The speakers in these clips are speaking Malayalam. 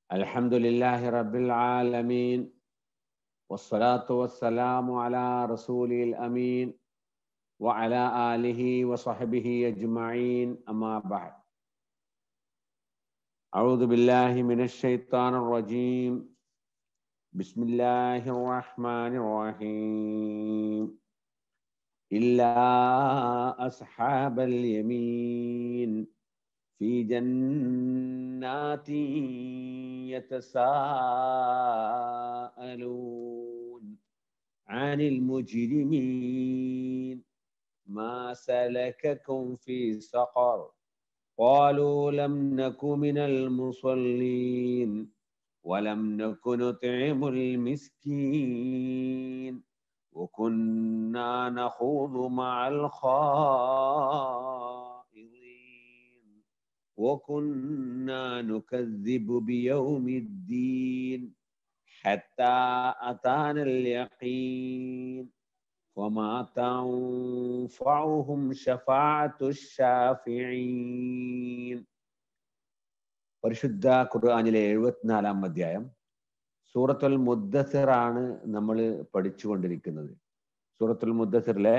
الحمد لله رب العالمين والصلاة والسلام على رسوله الأمين وعلى آله وصحبه أجمعين أما بعد أعوذ بالله من الشيطان الرجيم بسم الله الرحمن الرحيم إلا أصحاب اليمين في جنات يتساءلون عن المجرمين ما سلككم في سقر قالوا لم نك من المصلين ولم نك نطعم المسكين وكنا نخوض مع الخائضين وكنا نكذب بيوم الدين حتى أتانا اليقين وما تنفعهم شفاعة الشافعين പരിശുദ്ധ ഖുർആാനിലെ എഴുപത്തിനാലാം അധ്യായം സൂറത്തുൽ മുദ്ദസിർ ആണ് നമ്മൾ പഠിച്ചുകൊണ്ടിരിക്കുന്നത് സൂറത്തുൽ മുദ്ദസിറിലെ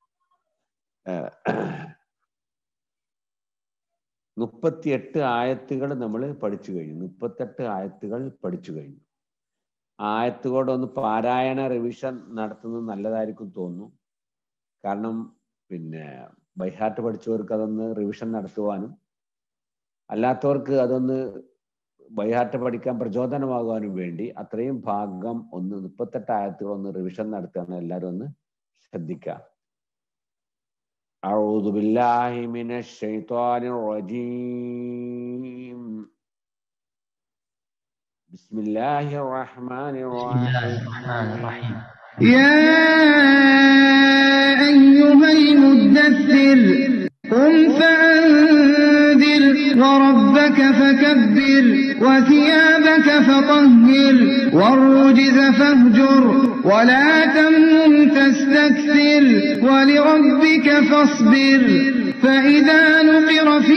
മുപ്പത്തിയെട്ട് ആയത്തുകൾ നമ്മൾ പഠിച്ചു കഴിഞ്ഞു മുപ്പത്തെട്ട് ആയത്തുകൾ പഠിച്ചു കഴിഞ്ഞു ആയത്തുകളുടെ ഒന്ന് പാരായണ റിവിഷൻ നടത്തുന്നത് നല്ലതായിരിക്കും തോന്നുന്നു കാരണം പിന്നെ ബൈഹാർട്ട് പഠിച്ചവർക്ക് അതൊന്ന് റിവിഷൻ നടത്തുവാനും അല്ലാത്തവർക്ക് അതൊന്ന് ബൈഹാർട്ട് പഠിക്കാൻ പ്രചോദനമാകാനും വേണ്ടി അത്രയും ഭാഗം ഒന്ന് മുപ്പത്തെട്ട് ആയത്തുകൾ ഒന്ന് റിവിഷൻ നടത്തുകയാണ് എല്ലാവരും ഒന്ന് ശ്രദ്ധിക്കുക أعوذ بالله من الشيطان الرجيم بسم الله الرحمن الرحيم يا أيها المدثر قم فأنذر وربك فكبر وثيابك فطهر والرجز فاهجر ولا تمنن تستكثر ولربك فاصبر فإذا نقر في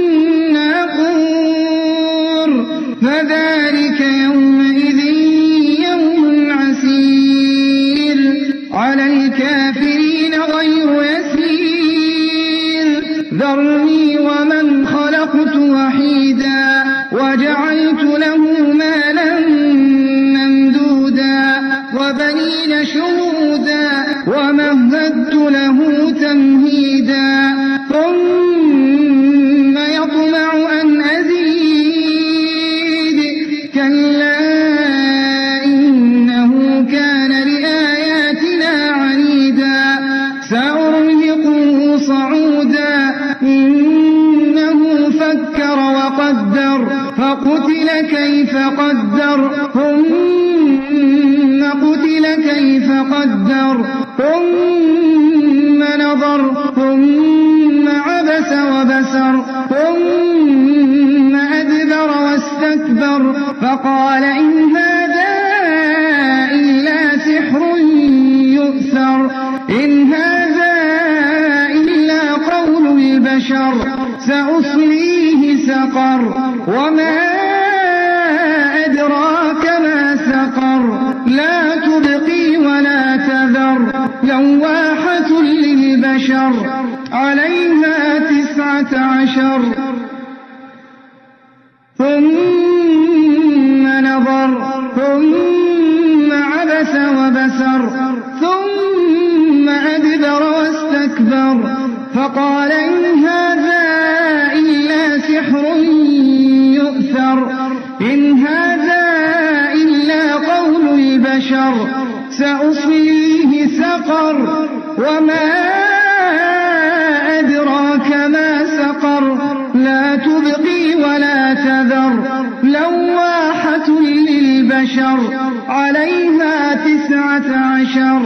الناقور فذلك يومئذ يوم عسير على الكافرين غير يسير ذرني ومن خلقت وحيدا وجعلت له مالا ممدودا وبنين شهودا ومهدت له تمهيدا ثم يطمع أن أزيد كلا إنه كان لآياتنا عنيدا سأرهقه صعودا إنه فكر وقدر فقتل كيف قدر ثم قتل كيف قدر ثم نظر ثم عبس وبسر ثم أدبر واستكبر فقال إن هذا إلا سحر يؤثر إن هذا إلا قول البشر سأصليه سقر وما أدراك ما سقر لا تبقي ولا تذر لواحة للبشر عليها تسعة عشر ثم نظر ثم عبس وبسر ثم أدبر واستكبر فقال إن هذا إلا سحر يؤثر إن هذا إلا قول البشر سأصليه سقر وما أدراك ما سقر لا تبقي ولا تذر لواحة للبشر عليها تسعة عشر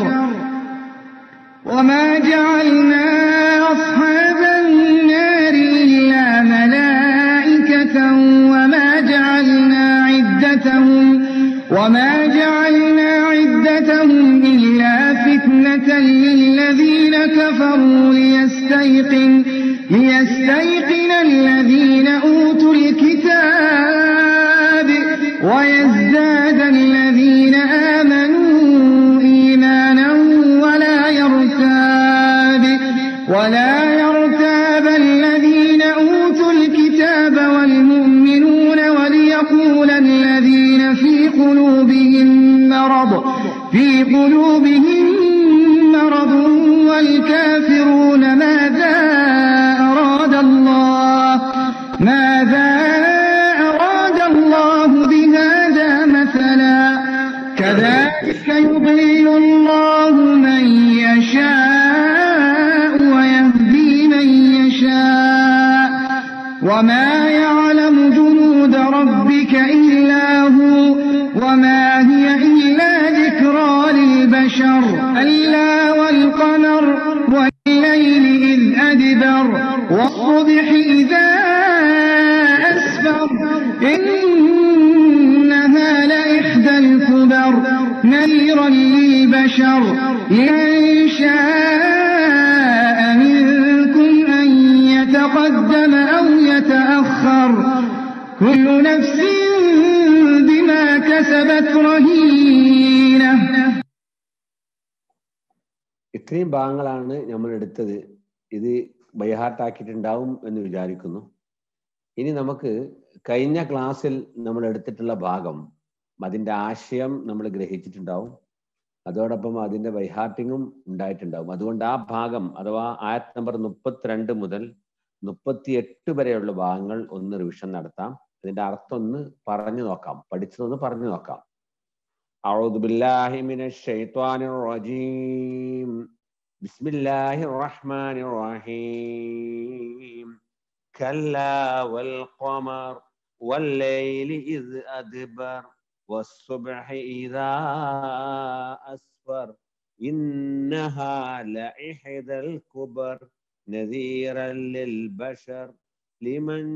وما جعلنا أصحاب النار إلا ملائكة وما جعلنا عدتهم وما جعلنا عدتهم إلا فتنة للذين كفروا ليستيقن ليستيقن الذين أوتوا الكتاب ويزداد الذين آمنوا إيمانا ولا يرتاب ولا يرتاب الذين أوتوا الكتاب والمؤمنون وليقول الذين في قلوبهم مرض في قلوبهم مرض والكافرون ماذا أراد الله ماذا أراد الله بهذا مثلا كذلك يضل الله من يشاء ويهدي من يشاء وما يعلم جنود ربك إلا هو وما هي إلا ذكرى للبشر ألا والقمر والليل إذ أدبر والصبح إذا أسفر إنها لإحدى الكبر نذيرا للبشر لمن شاء منكم أن يتقدم أو يتأخر كل نفس بما كسبت رهينة ഇത്രയും ഭാഗങ്ങളാണ് നമ്മൾ എടുത്തത് ഇത് ബൈഹാർട്ടാക്കിയിട്ടുണ്ടാവും എന്ന് വിചാരിക്കുന്നു ഇനി നമുക്ക് കഴിഞ്ഞ ക്ലാസ്സിൽ നമ്മൾ എടുത്തിട്ടുള്ള ഭാഗം അതിന്റെ ആശയം നമ്മൾ ഗ്രഹിച്ചിട്ടുണ്ടാവും അതോടൊപ്പം അതിന്റെ ബൈഹാർട്ടിങ്ങും ഉണ്ടായിട്ടുണ്ടാവും അതുകൊണ്ട് ആ ഭാഗം അഥവാ ആയത് നമ്പർ മുപ്പത്തിരണ്ട് മുതൽ മുപ്പത്തിയെട്ട് വരെയുള്ള ഭാഗങ്ങൾ ഒന്ന് റിവിഷൻ നടത്താം അതിന്റെ അർത്ഥം ഒന്ന് പറഞ്ഞു നോക്കാം പഠിച്ചതൊന്ന് പറഞ്ഞു നോക്കാം أعوذ بالله من الشيطان الرجيم بسم الله الرحمن الرحيم كلا والقمر والليل إذ أدبر والصبح إذا أسفر إنها لإحدى الكبر نذيرا للبشر لمن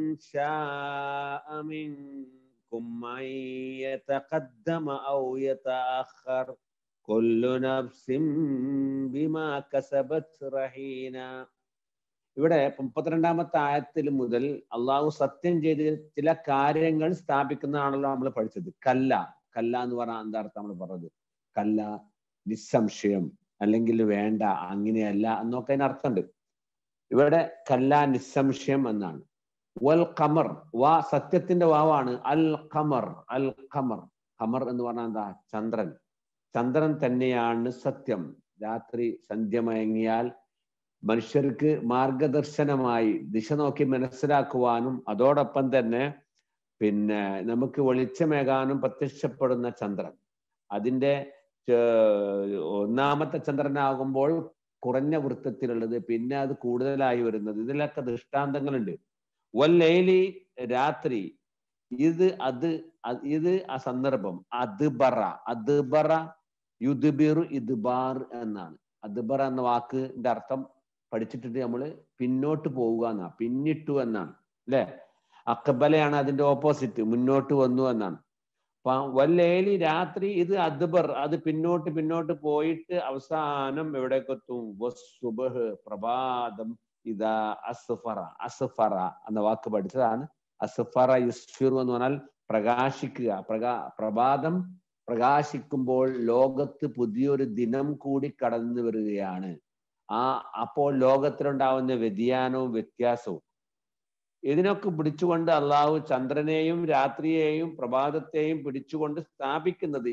شاء منكم أن يتقدم أو يتأخر كل نفس بما كسبت رهينة ഇവിടെ മുപ്പത്തിരണ്ടാമത്തെ ആയത്തിൽ മുതൽ അള്ളാഹു സത്യം ചെയ്ത് ചില കാര്യങ്ങൾ സ്ഥാപിക്കുന്നതാണല്ലോ നമ്മൾ പഠിച്ചത് കല്ല കല്ല എന്ന് പറഞ്ഞാൽ എന്താ അർത്ഥം നമ്മൾ പറഞ്ഞത് കല്ല നിസ്സംശയം അല്ലെങ്കിൽ വേണ്ട അങ്ങനെയല്ല എന്നൊക്കെ അതിന് അർത്ഥമുണ്ട് ഇവിടെ കല്ല നിസ്സംശയം എന്നാണ് വൽ ഖമർ വാ സത്യത്തിന്റെ വാവാണ് അൽ ഖമർ അൽ ഖമർ ഖമർ എന്ന് പറഞ്ഞാൽ എന്താ ചന്ദ്രൻ ചന്ദ്രൻ തന്നെയാണ് സത്യം രാത്രി സന്ധ്യ മയങ്ങിയാൽ മനുഷ്യർക്ക് മാർഗദർശനമായി ദിശ നോക്കി മനസ്സിലാക്കുവാനും അതോടൊപ്പം തന്നെ പിന്നെ നമുക്ക് വെളിച്ചമേകാനും പ്രത്യക്ഷപ്പെടുന്ന ചന്ദ്രൻ അതിന്റെ ഒന്നാമത്തെ ചന്ദ്രനാകുമ്പോൾ കുറഞ്ഞ വൃത്തത്തിലുള്ളത് പിന്നെ അത് കൂടുതലായി വരുന്നത് ഇതിലൊക്കെ ദൃഷ്ടാന്തങ്ങളുണ്ട് വല്ലൈലി രാത്രി ഇത് അത് ഇത് ആ സന്ദർഭം അദ്ബറ അദ്ബറ യുദ്ബിറു ഇദ്ബാർ എന്നാണ് അദ്ബറ എന്ന വാക്കിന്റെ അർത്ഥം പഠിച്ചിട്ടുണ്ട് നമ്മൾ പിന്നോട്ട് പോവുക എന്നാ പിന്നിട്ടു എന്നാണ് അല്ലെ അക്കബലയാണ് അതിന്റെ ഓപ്പോസിറ്റ് മുന്നോട്ട് വന്നു എന്നാണ് വല്ലേലി രാത്രി ഇത് അദ്ബർ അത് പിന്നോട്ട് പിന്നോട്ട് പോയിട്ട് അവസാനം എവിടേക്കെത്തും വസുബഹ് പ്രഭാതം ഇതാ അസ്ഫറ അസ്ഫറ എന്ന വാക്ക് പഠിച്ചതാണ് അസ്ഫറ യുസ്ഫിറു എന്ന് പറഞ്ഞാൽ പ്രകാശിക്കുക പ്രകാ പ്രഭാതം പ്രകാശിക്കുമ്പോൾ ലോകത്ത് പുതിയൊരു ദിനം കൂടി കടന്നു വരികയാണ് ആ അപ്പോൾ ലോകത്തിലുണ്ടാവുന്ന വ്യതിയാനവും വ്യത്യാസവും ഇതിനൊക്കെ പിടിച്ചുകൊണ്ട് അള്ളാഹു ചന്ദ്രനെയും രാത്രിയെയും പ്രഭാതത്തെയും പിടിച്ചുകൊണ്ട് സ്ഥാപിക്കുന്നത്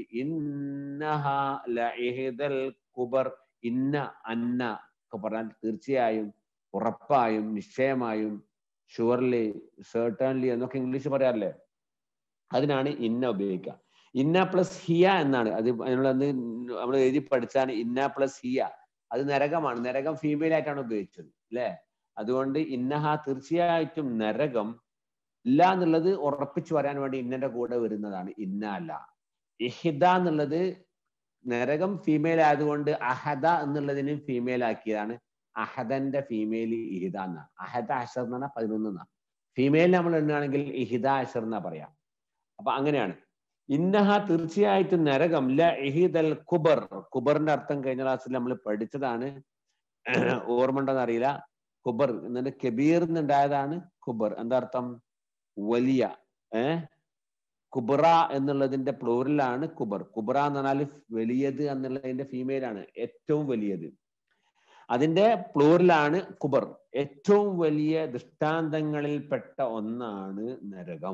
ഇന്നഹൽ കുബർ ഇന്ന അന്ന ഒക്കെ പറഞ്ഞാൽ തീർച്ചയായും ഉറപ്പായും നിശ്ചയമായും ഷുവർലി സേർട്ടൺലി എന്നൊക്കെ ഇംഗ്ലീഷ് പറയാറില്ലേ അതിനാണ് ഇന്ന ഉപയോഗിക്കുക ഇന്ന പ്ലസ് ഹിയ എന്നാണ് അത് അതിനുള്ളത് നമ്മൾ എഴുതി പഠിച്ചാണ് ഇന്ന പ്ലസ് ഹിയ അത് നരകമാണ് നരകം ഫീമെയിൽ ആയിട്ടാണ് ഉപയോഗിച്ചത് അല്ലെ അതുകൊണ്ട് ഇന്നഹ തീർച്ചയായിട്ടും നരകം ഇല്ല എന്നുള്ളത് ഉറപ്പിച്ചു വരാൻ വേണ്ടി ഇന്നന്റെ കൂടെ വരുന്നതാണ് ഇന്ന അല്ല ഇഹിദ എന്നുള്ളത് നരകം ഫീമെയിൽ ആയതുകൊണ്ട് അഹദ എന്നുള്ളതിനും ഫീമെയിൽ ആക്കിയതാണ് അഹദന്റെ ഫീമെയിൽ ഇഹിദ എന്നാ അഹദ അഷർ എന്നാ പതിനൊന്ന് എന്നാ ഫീമെയിൽ നമ്മൾ എണ്ണുകയാണെങ്കിൽ ഇഹിദ അഷർ എന്നാ പറയാം അപ്പൊ അങ്ങനെയാണ് ഇന്നഹ തീർച്ചയായിട്ടും നരകം ല ഇഹിദൽ കുബർ കുബറിന്റെ അർത്ഥം കഴിഞ്ഞ ക്ലാസ്സിൽ നമ്മൾ പഠിച്ചതാണ് ഓർമ്മ ഉണ്ടെന്ന് അറിയില്ല കുബർ എന്നിട്ട് കബീർ എന്നുണ്ടായതാണ് കുബർ എന്താ അർത്ഥം വലിയ ഏ കുബറ എന്നുള്ളതിന്റെ പ്ലൂറലാണ് കുബർ കുബറ എന്ന് പറഞ്ഞാൽ വലിയത് എന്നുള്ളതിന്റെ ഫീമെയിൽ ആണ് ഏറ്റവും വലിയത് അതിന്റെ പ്ലൂറലാണ് കുബർ ഏറ്റവും വലിയ ദൃഷ്ടാന്തങ്ങളിൽപ്പെട്ട ഒന്നാണ് നരകം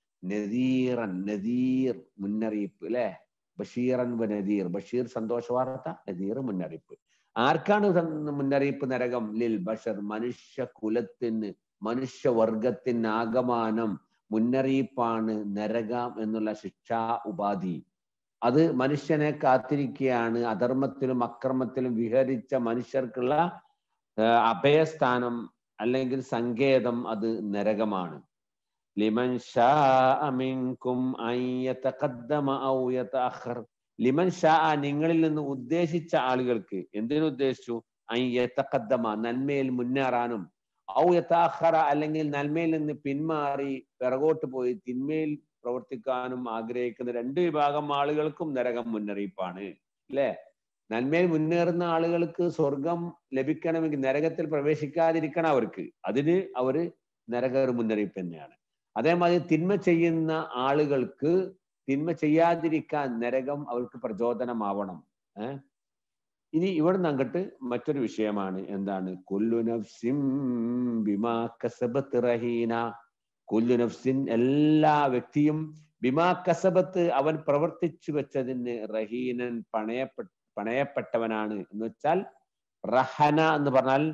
നദീറൻ നദീർ മുന്നറിയിപ്പ് അല്ലെ ബഷീറൻ വ നദീർ ബഷീർ സന്തോഷ വാർത്ത നദീർ മുന്നറിയിപ്പ് ആർക്കാണ് സ- മുന്നറിയിപ്പ് നരകം ലിൽ ബഷർ മനുഷ്യ കുലത്തിന് മനുഷ്യവർഗത്തിന് ആകമാനം മുന്നറിയിപ്പാണ് നരകം എന്നുള്ള ശിക്ഷാ ഉപാധി അത് മനുഷ്യനെ കാത്തിരിക്കുകയാണ് അധർമ്മത്തിലും അക്രമത്തിലും വിഹരിച്ച മനുഷ്യർക്കുള്ള ആ, അഭയസ്ഥാനം അല്ലെങ്കിൽ സങ്കേതം അത് നരകമാണ് ലിമൻ ശാഅ മിൻകും അൻ യതഖദ്ദമ ഔ യതഅഖർ ലിമൻ ഷാ നിങ്ങളിൽ നിന്ന് ഉദ്ദേശിച്ച ആളുകൾക്ക് എന്തിനു ഉദ്ദേശിച്ചു അൻ യതഖദ്ദമ നന്മയിൽ മുന്നേറാനും ഔ യതാഖറ അല്ലെങ്കിൽ നന്മയിൽ നിന്ന് പിന്മാറി പിറകോട്ട് പോയി തിന്മയിൽ പ്രവർത്തിക്കാനും ആഗ്രഹിക്കുന്ന രണ്ട് വിഭാഗം ആളുകൾക്കും നരകം മുന്നറിയിപ്പാണ് അല്ലെ നന്മയിൽ മുന്നേറുന്ന ആളുകൾക്ക് സ്വർഗം ലഭിക്കണമെങ്കിൽ നരകത്തിൽ പ്രവേശിക്കാതിരിക്കണം അവർക്ക് അതിന് അവര് നരക ഒരു മുന്നറിയിപ്പ് തന്നെയാണ് അതേമാതിരി തിന്മ ചെയ്യുന്ന ആളുകൾക്ക് തിന്മ ചെയ്യാതിരിക്കാൻ നരകം അവർക്ക് പ്രചോദനമാവണം ഏഹ് ഇനി ഇവിടുന്ന് അങ്ങോട്ട് മറ്റൊരു വിഷയമാണ് എന്താണ് കൊല്ലു നഫ്സിൻ ബിമാ കസബത്ത് റഹീന കൊല്ലു നഫ്സിൻ എല്ലാ വ്യക്തിയും ബിമാ കസബത്ത് അവൻ പ്രവർത്തിച്ചു വെച്ചതിന് റഹീനൻ പണയപ്പെ പണയപ്പെട്ടവനാണ് എന്ന് വെച്ചാൽ റഹന എന്ന് പറഞ്ഞാൽ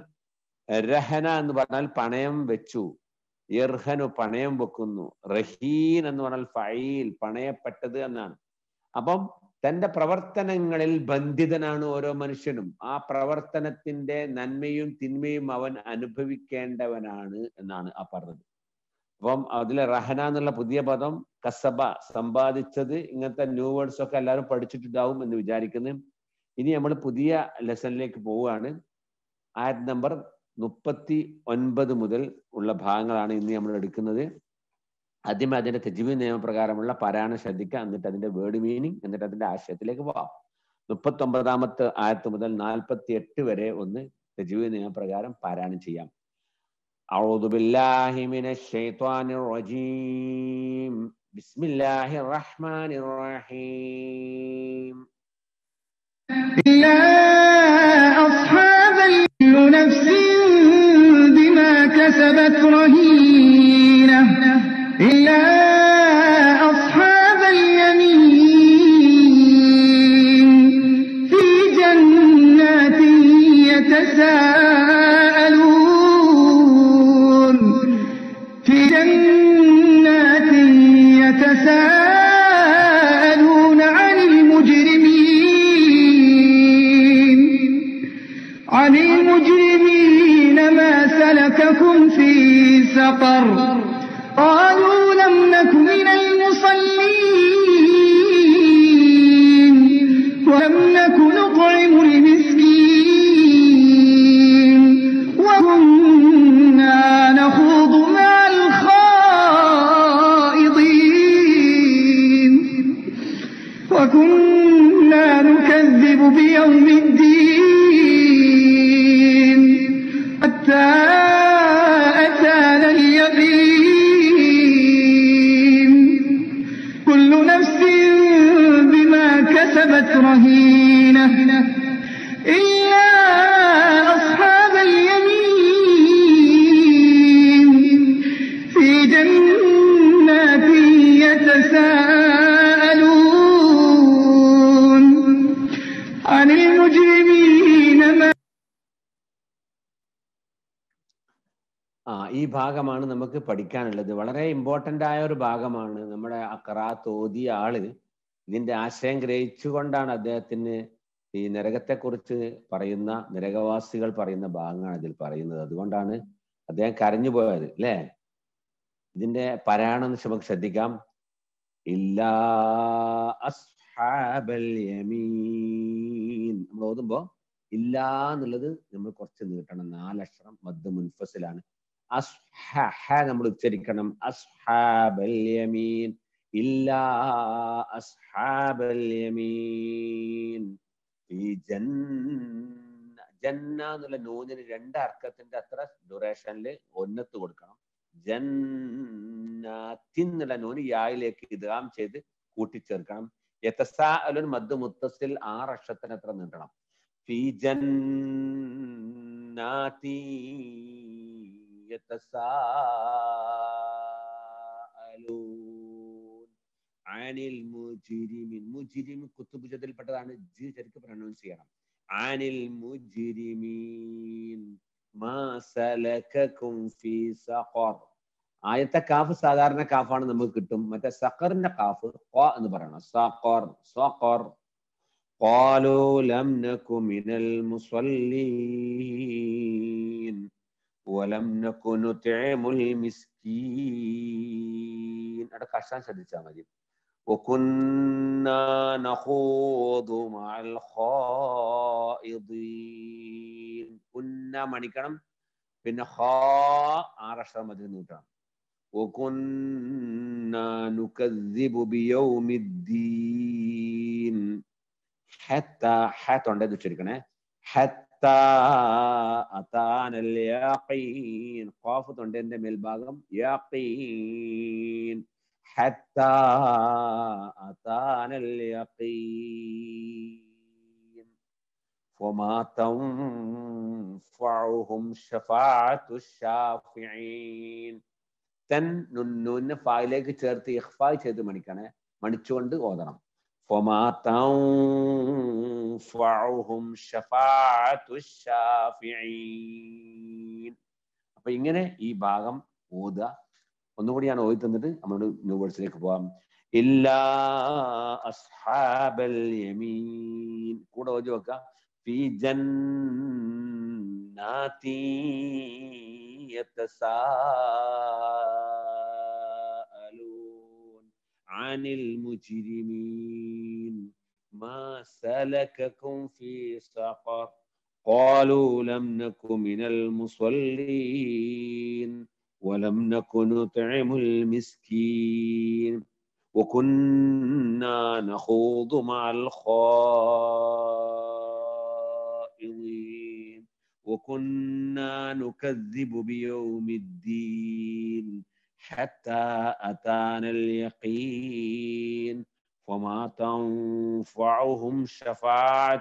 രഹന എന്ന് പറഞ്ഞാൽ പണയം വെച്ചു ഇർഹനു പണയം വെക്കുന്നു റഹീൻ എന്ന് പറഞ്ഞാൽ ഫൈൽ പണയപ്പെട്ടത് എന്നാണ് അപ്പം തന്റെ പ്രവർത്തനങ്ങളിൽ ബന്ധിതനാണ് ഓരോ മനുഷ്യനും ആ പ്രവർത്തനത്തിന്റെ നന്മയും തിന്മയും അവൻ അനുഭവിക്കേണ്ടവനാണ് എന്നാണ് ആ പറഞ്ഞത് അപ്പം അതിലെ റഹന എന്നുള്ള പുതിയ പദം കസബ സമ്പാദിച്ചത് ഇങ്ങനത്തെ ന്യൂ വേർഡ്സ് ഒക്കെ എല്ലാവരും പഠിച്ചിട്ടുണ്ടാവും എന്ന് വിചാരിക്കുന്നു ഇനി നമ്മൾ പുതിയ ലെസണിലേക്ക് പോവുകയാണ് ആയത് നമ്പർ മുപ്പത്തി ഒൻപത് മുതൽ ഉള്ള ഭാഗങ്ങളാണ് ഇന്ന് നമ്മൾ എടുക്കുന്നത് ആദ്യമേ അതിന്റെ തെജീവ് നിയമപ്രകാരമുള്ള പാരായണം ശ്രദ്ധിക്കുക എന്നിട്ട് അതിന്റെ വേർഡ് മീനിങ് എന്നിട്ട് അതിന്റെ ആശയത്തിലേക്ക് പോവാം മുപ്പത്തി ഒമ്പതാമത്തെ ആയത്ത് മുതൽ നാൽപ്പത്തി എട്ട് വരെ ഒന്ന് തെജീവ് നിയമപ്രകാരം പാരായണം ചെയ്യാം أعوذ بالله من الشيطان الرجيم بسم الله الرحمن الرحيم إلا أصحاب كل نفس بما كسبت رهينة إلا أصحاب اليمين في جنات يتساءلون في جنات يتساءلون عن المجرمين عن المجرمين ما سلككم في سقر قالوا لم نك من المصلين ولم نك نطعم المسكين وكنا نخوض مع الخائضين وكنا نكذب بيوم الدين حتى أتانا اليقين كل نفس بما كسبت رهينة إلا أصحاب اليمين في جنات يتساءلون عن المجرمين ما ആ ഈ ഭാഗമാണ് നമുക്ക് പഠിക്കാനുള്ളത് വളരെ ഇമ്പോർട്ടന്റ് ആയ ഒരു ഭാഗമാണ് നമ്മുടെ അക്കറാത്ത് ഓതിയ ആള് ഇതിന്റെ ആശയം ഗ്രഹിച്ചുകൊണ്ടാണ് അദ്ദേഹത്തിന് ഈ നരകത്തെക്കുറിച്ച് പറയുന്ന നരകവാസികൾ പറയുന്ന ഭാഗങ്ങളാണ് ഇതിൽ പറയുന്നത് അതുകൊണ്ടാണ് അദ്ദേഹം കരഞ്ഞു പോയത് അല്ലേ ഇതിന്റെ പാരായണം നമുക്ക് ശ്രദ്ധിക്കാം ഇല്ലാ അസ്ഹാബൽ യമീൻ നമ്മൾ ഓതുമ്പോ ഇല്ലാ എന്നുള്ളത് നമ്മൾ കുറച്ച് നീട്ടണം നാലക്ഷരം മദ് മുൻഫസിലാണ് അസ്ഹ നമ്മൾ ഉച്ചരിക്കണം അസ്ഹാബൽ യമീൻ ഇല്ലാ അസ്ഹാബൽ യമീൻ ഈ ജന്ന ജന്ന എന്നുള്ള നൂനിന് രണ്ട് അർത്ഥത്തിന്റെ അത്ര ഡ്യൂറേഷനിൽ ഒന്നത്ത് കൊടുക്കണം ജന്നാത്തിൻ എന്നുള്ള നൂന് യായിലേക്ക് ഇതാം ചെയ്ത് കൂട്ടിച്ചേർക്കണം യതസാ അലുൻ മദ് മുത്തസിൽ ആറ് അക്ഷരത്തിന് എത്ര നീട്ടണം ഫി ജന്നാത്തി യതസാഅലൂൻ ആനിൽ മുജിരിമിൻ മുജിരിം കുത്തുബുജത്തിൽപ്പെട്ടതാണ് ജി ശരിക്കും പ്രൊനൗൺസ് ചെയ്യണം ആനിൽ മുജിരിമീൻ മാ സലകകും ഫീ സഖർ ആയത്തെ കാഫ് സാധാരണ കാഫാണ് നമുക്ക് കിട്ടും മറ്റേ സഖറിന്റെ കാഫ് ഖ എന്ന് പറയണം സഖർ സഖർ قالوا لم نك من المصلين ولم نك نطعم المسكين അവിടെ കഷ്ടാൻ ശ്രദ്ധിച്ചാൽ മതി وكنا نخوض مع الخائضين കുന്ന മണിക്കണം പിന്നെ ഹാ ആറക്ഷരം മതി നീട്ടണം وكنا نكذب بيوم الدين حتى حتى ഉണ്ട് ഉച്ചരിക്കണേ حتى أتانا اليقين قاف തൊണ്ടന്റെ മേൽഭാഗം يقين حتى أتانا اليقين وما تنفعهم شفاعة الشافعين തൻ നുന്നൂന്ന് ഫായിലേക്ക് ചേർത്ത് ഇഖ്ഫായ് ചെയ്ത് മണിക്കണേ മണിച്ചുകൊണ്ട് ഓതണം فما تنفعهم شفاعة الشافعين അപ്പൊ ഇങ്ങനെ ഈ ഭാഗം ഓതുക ഒന്നുകൂടി ഞാൻ ഓതി തന്നിട്ട് നമ്മുടെ ന്യൂ വേർഡ്സിലേക്ക് പോവാം ഇല്ലാ അസ്ഹാബൽ യമീൻ കൂടെ ഓതി വെക്കാം ഫി ജന്നാതി യതസാഅലൂൻ അനിൽ മുജ്രിമീൻ ما سلككم في سقر قالوا لم نك من المصلين ولم نك نطعم المسكين وكنا نخوض مع الخائضين وكنا نكذب بيوم الدين حتى أتانا اليقين وما تنفعهم شفاعة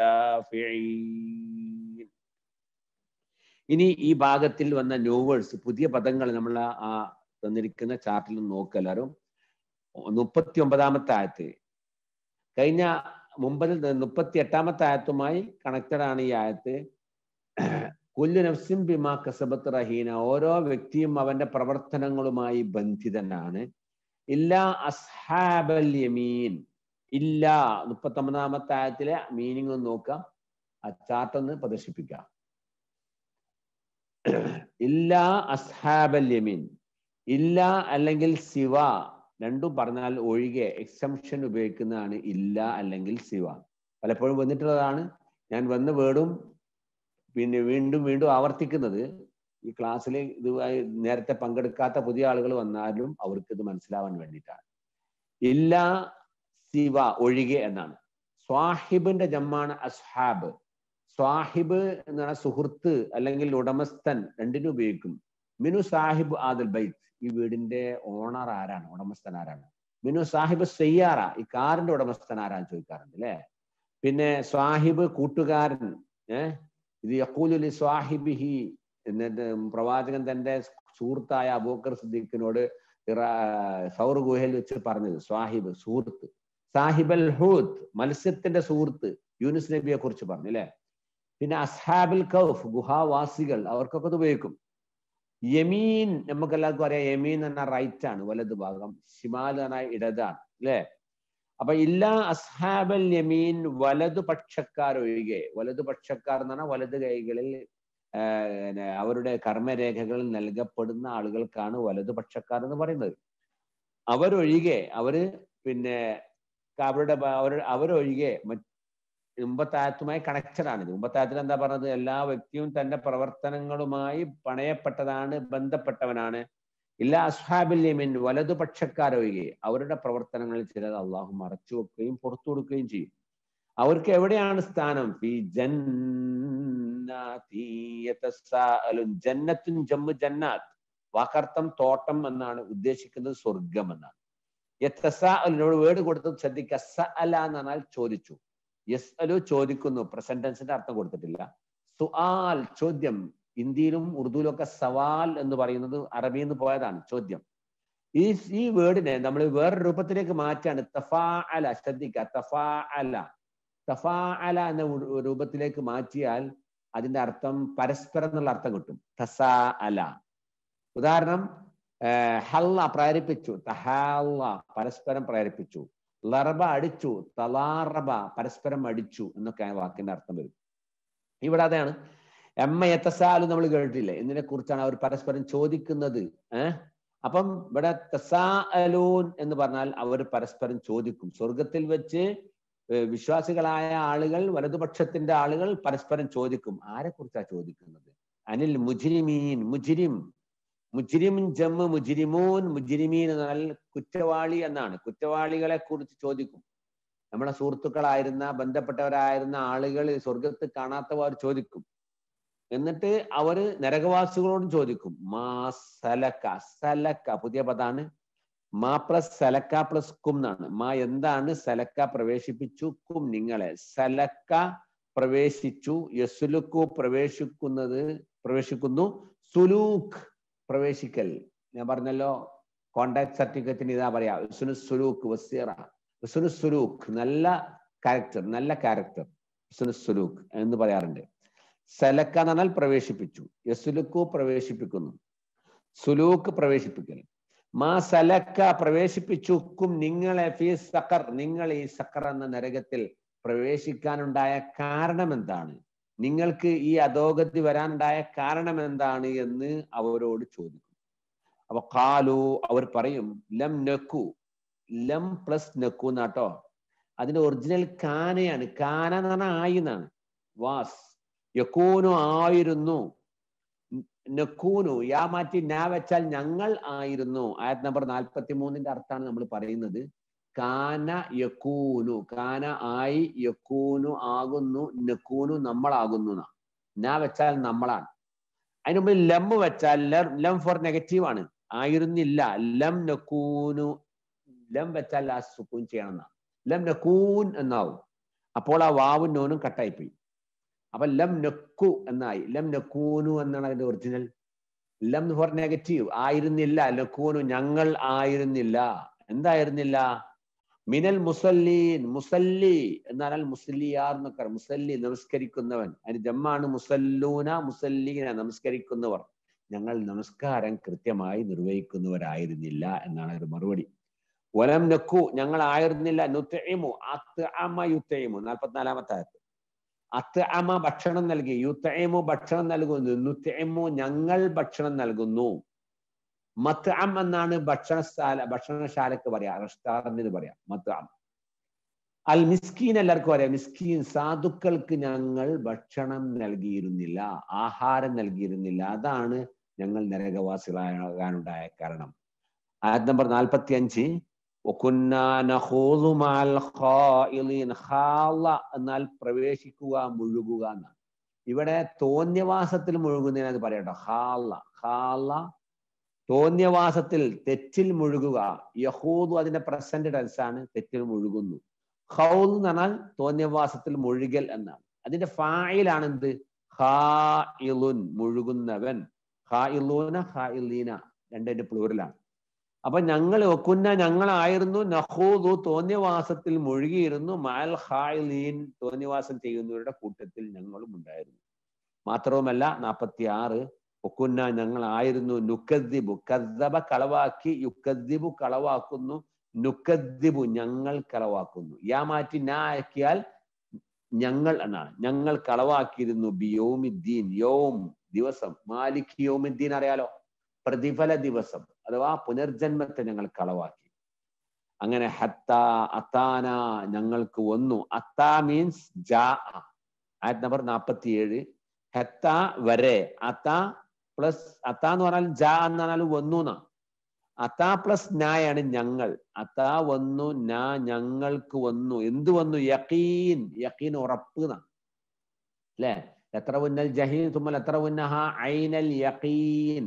الشافعين ഇനി ഈ ഭാഗത്തിൽ വന്ന നോവേഴ്സ് പുതിയ പദങ്ങൾ നമ്മൾ ആ തന്നിരിക്കുന്ന ചാർട്ടിൽ നോക്കുക എല്ലാവരും മുപ്പത്തി ഒമ്പതാമത്തെ ആയത്ത് കഴിഞ്ഞ മുമ്പതിൽ മുപ്പത്തി എട്ടാമത്തെ ആയത്തുമായി കണക്റ്റഡ് ആണ് ഈ ആയത്ത് കുല്ലു നഫ്സിം ബിമാ കസബത്ത് റഹീന ഓരോ വ്യക്തിയും അവന്റെ പ്രവർത്തനങ്ങളുമായി ബന്ധിതനാണ് ഇല്ല അസ്ഹാബൽ യമീൻ ഇല്ല മുപ്പത്തി ഒമ്പതാമത്തെ ആയത്തിലെ മീനിങ് ഒന്ന് നോക്കാം ആ ചാർട്ട് ഒന്ന് പ്രദർശിപ്പിക്കാം ഇല്ല അസ്ഹാബൽ യമീൻ ഇല്ല അല്ലെങ്കിൽ സിവ രണ്ടും പറഞ്ഞാൽ ഒഴികെ എക്സംഷൻ ഉപയോഗിക്കുന്നതാണ് ഇല്ല അല്ലെങ്കിൽ സിവ പലപ്പോഴും വന്നിട്ടുള്ളതാണ് ഞാൻ വന്ന വേർഡും പിന്നെ വീണ്ടും വീണ്ടും ആവർത്തിക്കുന്നത് ഈ ക്ലാസ്സിൽ ഇതുമായി നേരത്തെ പങ്കെടുക്കാത്ത പുതിയ ആളുകൾ വന്നാലും അവർക്ക് ഇത് മനസ്സിലാവാൻ വേണ്ടിയിട്ടാണ് ഇല്ല സിവ ഒഴികെ എന്നാണ് സ്വാഹിബിന്റെ ജമ്മാണ് അസ്ഹാബ് സ്വാഹിബ് എന്നാണ് സുഹൃത്ത് അല്ലെങ്കിൽ ഉടമസ്ഥൻ രണ്ടിനും ഉപയോഗിക്കും മിനു സാഹിബ് ആദൽ ബൈത്ത് ഈ വീടിന്റെ ഓണർ ആരാണ് ഉടമസ്ഥൻ ആരാണ് മിനു സാഹിബ് സയ്യാറ ഈ കാറിന്റെ ഉടമസ്ഥൻ ആരാന്ന് ചോദിക്കാറുണ്ട് അല്ലെ പിന്നെ സ്വാഹിബ് കൂട്ടുകാരൻ ഏഹ് ഇത് യക്കൂലുലി സ്വാഹിബിഹി എന്നിട്ട് പ്രവാചകൻ തന്റെ സുഹൃത്തായ അബൂക്കർ സിദ്ദീഖിനോട് സൗർ ഗുഹയിൽ വെച്ച് പറഞ്ഞത് സ്വാഹിബ് സുഹൃത്ത് സാഹിബൽ ഹൂത്ത് മത്സ്യത്തിന്റെ സുഹൃത്ത് യൂനുസ് നബിയെ കുറിച്ച് പറഞ്ഞു അല്ലെ പിന്നെ അസ്ഹാബിൽ കൗഫ് ഗുഹാവാസികൾ അവർക്കൊക്കെ ഇത് ഉപയോഗിക്കും യമീൻ നമുക്ക് എല്ലാവർക്കും അറിയാം യമീൻ എന്ന റൈറ്റ് ആണ് വലത് ഭാഗം ഷിമാൽ എന്ന ഇടതാണ് അല്ലെ അപ്പൊ ഇല്ല അസ്ഹാബൽ യമീൻ വലതു പക്ഷക്കാർ ഒഴികെ വലതു പക്ഷക്കാർ എന്ന് പറഞ്ഞാൽ വലത് കൈകളിൽ അവരുടെ കർമ്മരേഖകൾ നൽകപ്പെടുന്ന ആളുകൾക്കാണ് വലതുപക്ഷക്കാർ എന്ന് പറയുന്നത് അവരൊഴികെ അവര് പിന്നെ അവരുടെ അവർ അവരൊഴികെ മുമ്പത്തായത്തുമായി കണക്റ്റഡ് ആണിത് മുമ്പത്തായത്തിൽ എന്താ പറഞ്ഞത് എല്ലാ വ്യക്തിയും തന്റെ പ്രവർത്തനങ്ങളുമായി പണയപ്പെട്ടതാണ് ബന്ധപ്പെട്ടവനാണ് ഇല്ല അസ്ഹാബില്യമിൻ വലതുപക്ഷക്കാരൊഴികെ അവരുടെ പ്രവർത്തനങ്ങളിൽ ചിലത് അള്ളാഹു മറച്ചു വെക്കുകയും പുറത്തു കൊടുക്കുകയും ചെയ്യും അവർക്ക് എവിടെയാണ് സ്ഥാനം ഫി ജന്നാത്തി യതസാഅലുൻ ജന്നത്തുൻ ജമ്മു ജന്നാത്ത് വാക്കർത്ഥം തോട്ടം എന്നാണ് ഉദ്ദേശിക്കുന്നത് സ്വർഗം എന്നാണ് യത്തസാഅലിനോട് വേർഡ് കൊടുത്തത് ശ്രദ്ധിക്കുക സ അല എന്ന് പറഞ്ഞാൽ ചോദിച്ചു യസ് അലു ചോദിക്കുന്നു പ്രസന്റൻസിന്റെ അർത്ഥം കൊടുത്തിട്ടില്ല സുആൽ ചോദ്യം ഹിന്ദിയിലും ഉറുദുവിലും ഒക്കെ സവാൽ എന്ന് പറയുന്നത് അറബിയിൽ നിന്ന് പോയതാണ് ചോദ്യം ഈ ഈ വേർഡിനെ നമ്മൾ വേറെ രൂപത്തിലേക്ക് മാറ്റാണ് തഫാ അല ശ്രദ്ധിക്കുക തഫാ അല തഫാ അല എന്ന ഉ- രൂപത്തിലേക്ക് മാറ്റിയാൽ അതിന്റെ അർത്ഥം പരസ്പരം എന്നുള്ള അർത്ഥം കിട്ടും തസാ അല ഉദാഹരണം ഏർ ഹല്ല പ്രേരിപ്പിച്ചു തഹാല്ല പരസ്പരം പ്രേരിപ്പിച്ചു ലറബ അടിച്ചു തലാറബ പരസ്പരം അടിച്ചു എന്നൊക്കെ ആ വാക്കിന്റെ അർത്ഥം വരും ഇവിടെ അതാണ് എമ്മ എത്തസാലും നമ്മൾ കേട്ടില്ലേ ഇതിനെ കുറിച്ചാണ് അവർ പരസ്പരം ചോദിക്കുന്നത് ഏഹ് അപ്പം ഇവിടെ തസാഅലൂൻ എന്ന് പറഞ്ഞാൽ അവർ പരസ്പരം ചോദിക്കും സ്വർഗത്തിൽ വെച്ച് ഏർ വിശ്വാസികളായ ആളുകൾ വലതുപക്ഷത്തിന്റെ ആളുകൾ പരസ്പരം ചോദിക്കും ആരെ കുറിച്ചാ ചോദിക്കുന്നത് അനിൽ മുജിരിമീൻ മുജിരിം മുജിരിമിൻ ജമ്മ് മുജിരിമൂൻ മുജിരിമീൻ എന്ന് പറഞ്ഞാൽ കുറ്റവാളി എന്നാണ് കുറ്റവാളികളെ കുറിച്ച് ചോദിക്കും നമ്മളെ സുഹൃത്തുക്കളായിരുന്ന ബന്ധപ്പെട്ടവരായിരുന്ന ആളുകൾ സ്വർഗത്ത് കാണാത്തവർ ചോദിക്കും എന്നിട്ട് അവര് നരകവാസികളോടും ചോദിക്കും മാ സലക്ക സലക്ക പുതിയ പദാണ് മാ പ്ലസ് സലക്ക പ്ലസ് കും എന്നാണ് മാ എന്താണ് സലക്ക പ്രവേശിപ്പിച്ചു കും നിങ്ങളെ സലക്ക പ്രവേശിച്ചു യസുലുക്കു പ്രവേശിക്കുന്നത് പ്രവേശിക്കുന്നു സുലൂക്ക് പ്രവേശിക്കൽ ഞാൻ പറഞ്ഞല്ലോ കോണ്ടാക്ട് സർട്ടിഫിക്കറ്റിന് ഇതാ പറയാ ഉസുനു സുലൂക്ക് വസീറ ഉസുനു സുലൂക്ക് നല്ല ക്യാരക്ടർ നല്ല ക്യാരക്ടർ ഉസുനു സുലൂക്ക് എന്ന് പറയാറുണ്ട് സലക്ക എന്ന് പറഞ്ഞാൽ പ്രവേശിപ്പിച്ചു യസുലുക്കു പ്രവേശിപ്പിക്കുന്നു സുലൂക്ക് പ്രവേശിപ്പിക്കൽ മാ സലക്ക പ്രവേശിപ്പിച്ചുക്കും നിങ്ങളെ ഫീ സക്കർ നിങ്ങൾ ഈ സക്കർ എന്ന നരകത്തിൽ പ്രവേശിക്കാനുണ്ടായ കാരണം എന്താണ് നിങ്ങൾക്ക് ഈ അധോഗതി വരാനുണ്ടായ കാരണം എന്താണ് എന്ന് അവരോട് ചോദിക്കും അപ്പൊ കാലു അവർ പറയും ലം നക്കു ലം പ്ലസ് നക്കു എന്നാട്ടോ അതിന്റെ ഒറിജിനൽ കാനയാണ് കാന എന്ന് പറഞ്ഞാൽ ആയി എന്നാണ് വാസ് യക്കൂനു ആയിരുന്നു നക്കൂനു യാ മാറ്റി നാ വെച്ചാൽ ഞങ്ങൾ ആയിരുന്നു ആയത് നമ്പർ നാൽപ്പത്തി മൂന്നിന്റെ അർത്ഥമാണ് നമ്മൾ പറയുന്നത് കാന യക്കൂനു കാന ആയി യക്കൂനു ആകുന്നു നക്കൂനു നമ്മളാകുന്നു എന്നാ നാ വെച്ചാൽ നമ്മളാണ് അതിന് മുമ്പ് ലം വെച്ചാൽ ലം- ലം ഫോർ നെഗറ്റീവ് ആണ് ആയിരുന്നില്ല ലം നക്കൂനു ലം വെച്ചാൽ ആ സുക്കൂൻ ചെയ്യണം എന്നാ ലം നക്കൂൻ എന്നാവും അപ്പോൾ ആ വാവും നോനും കട്ടായിപ്പോയി അപ്പൊ ലം നക്കു എന്നായി ലം നക്കൂനു എന്നാണ് അതിന്റെ ഒറിജിനൽ ലം ഫോർ നെഗറ്റീവ് ആയിരുന്നില്ല ലക്കൂനു ഞങ്ങൾ ആയിരുന്നില്ല എന്തായിരുന്നില്ല മിനൽ മുസല്ലീൻ മുസല്ലി എന്നാൽ മുസല്ലിയാർ എന്നൊക്കെ പറയും. മുസല്ലി നമസ്കരിക്കുന്നവൻ അതിന് ജമ്മാണ് മുസല്ലൂന മുസല്ലീന നമസ്കരിക്കുന്നവർ ഞങ്ങൾ നമസ്കാരം കൃത്യമായി നിർവഹിക്കുന്നവരായിരുന്നില്ല എന്നാണ് ഒരു മറുപടി വലം നക്കു ഞങ്ങൾ ആയിരുന്നില്ല നുത്തയിമു അത്ത് അമ യുത്തയിമു നാൽപ്പത്തിനാലാമത്തെ ആയത്ത് അത്ത് അമ ഭക്ഷണം നൽകി യുത്തയിമു ഭക്ഷണം നൽകുന്നു നുത്തയിമു ഞങ്ങൾ ഭക്ഷണം നൽകുന്നു മത്ത് അം എന്നാണ് ഭക്ഷണശാല ഭക്ഷണശാലക്ക് പറയാ റെസ്റ്റോറന്റിന് പറയാം മത്ത് അം അൽ മിസ്കീൻ എല്ലാവർക്കും അറിയാം മിസ്കീൻ സാധുക്കൾക്ക് ഞങ്ങൾ ഭക്ഷണം നൽകിയിരുന്നില്ല ആഹാരം നൽകിയിരുന്നില്ല അതാണ് ഞങ്ങൾ നരകവാസികളാകാനുണ്ടായ കാരണം ആയത് നമ്പർ നാൽപ്പത്തി അഞ്ച് എന്നാൽ പ്രവേശിക്കുക മുഴുകുക എന്നാണ് ഇവിടെ തോന്യവാസത്തിൽ മുഴുകുന്നതിന് അത് പറയട്ടോ ഹാല ഹാല തോന്യവാസത്തിൽ തെറ്റിൽ മുഴുകുക യഹൂദു അതിന്റെ പ്രസന്റ് ടെൻസ് ആണ് തെറ്റിൽ മുഴുകുന്നു ഹൗൽ എന്ന് പറഞ്ഞാൽ തോന്യവാസത്തിൽ മുഴുകൽ എന്നാണ് അതിന്റെ ഫായിലാണ് എന്ത് ഹാ ഇലുൻ മുഴുകുന്നവൻ ഹാ ഇലൂന ഹാ ഇലീന രണ്ടിന്റെ പ്ലൂരലാണ് അപ്പൊ ഞങ്ങൾ ഒക്കുന്ന ഞങ്ങളായിരുന്നു നഹൂദു തോന്യവാസത്തിൽ മുഴുകിയിരുന്നു മാൽ ഹായിലീൻ തോന്യവാസം ചെയ്യുന്നവരുടെ കൂട്ടത്തിൽ ഞങ്ങളും ഉണ്ടായിരുന്നു മാത്രവുമല്ല നാൽപ്പത്തി ആറ് ഒക്കുന്ന ഞങ്ങളായിരുന്നു നുക്കദ്ദിബു കദ്ദബ കളവാക്കി യുക്കദ്ദിബു കളവാക്കുന്നു നുക്കദ്ദിബു ഞങ്ങൾ കളവാക്കുന്നു യാ മാറ്റി നാ ആക്കിയാൽ ഞങ്ങൾ എന്നാണ് ഞങ്ങൾ കളവാക്കിയിരുന്നു ബിയോമിദ്ദീൻ യോം ദിവസം മാലിക് യോമിദ്ദീൻ അറിയാലോ പ്രതിഫല ദിവസം അഥവാ പുനർജന്മത്തെ ഞങ്ങൾ കളവാക്കി അങ്ങനെ ഹത്ത അത്താന ഞങ്ങൾക്ക് വന്നു അത്ത മീൻസ് ജാ ആയത് നമ്പർ നാൽപ്പത്തിയേഴ് ഹത്ത വരെ അത്ത പ്ലസ് അത്ത എന്ന് പറഞ്ഞാൽ ജാ എന്ന് പറഞ്ഞാൽ വന്നു എന്നാ അത്ത പ്ലസ് നായാണ് ഞങ്ങൾ അത്ത വന്നു നാ ഞങ്ങൾക്ക് വന്നു എന്ത് വന്നു യക്കീൻ യക്കീൻ ഉറപ്പ് എന്നാ അല്ലേ എത്ര ഉന്നൽ ജഹീൻ തുമ്മൽ എത്ര ഉന്നഹ ഐനൽ യക്കീൻ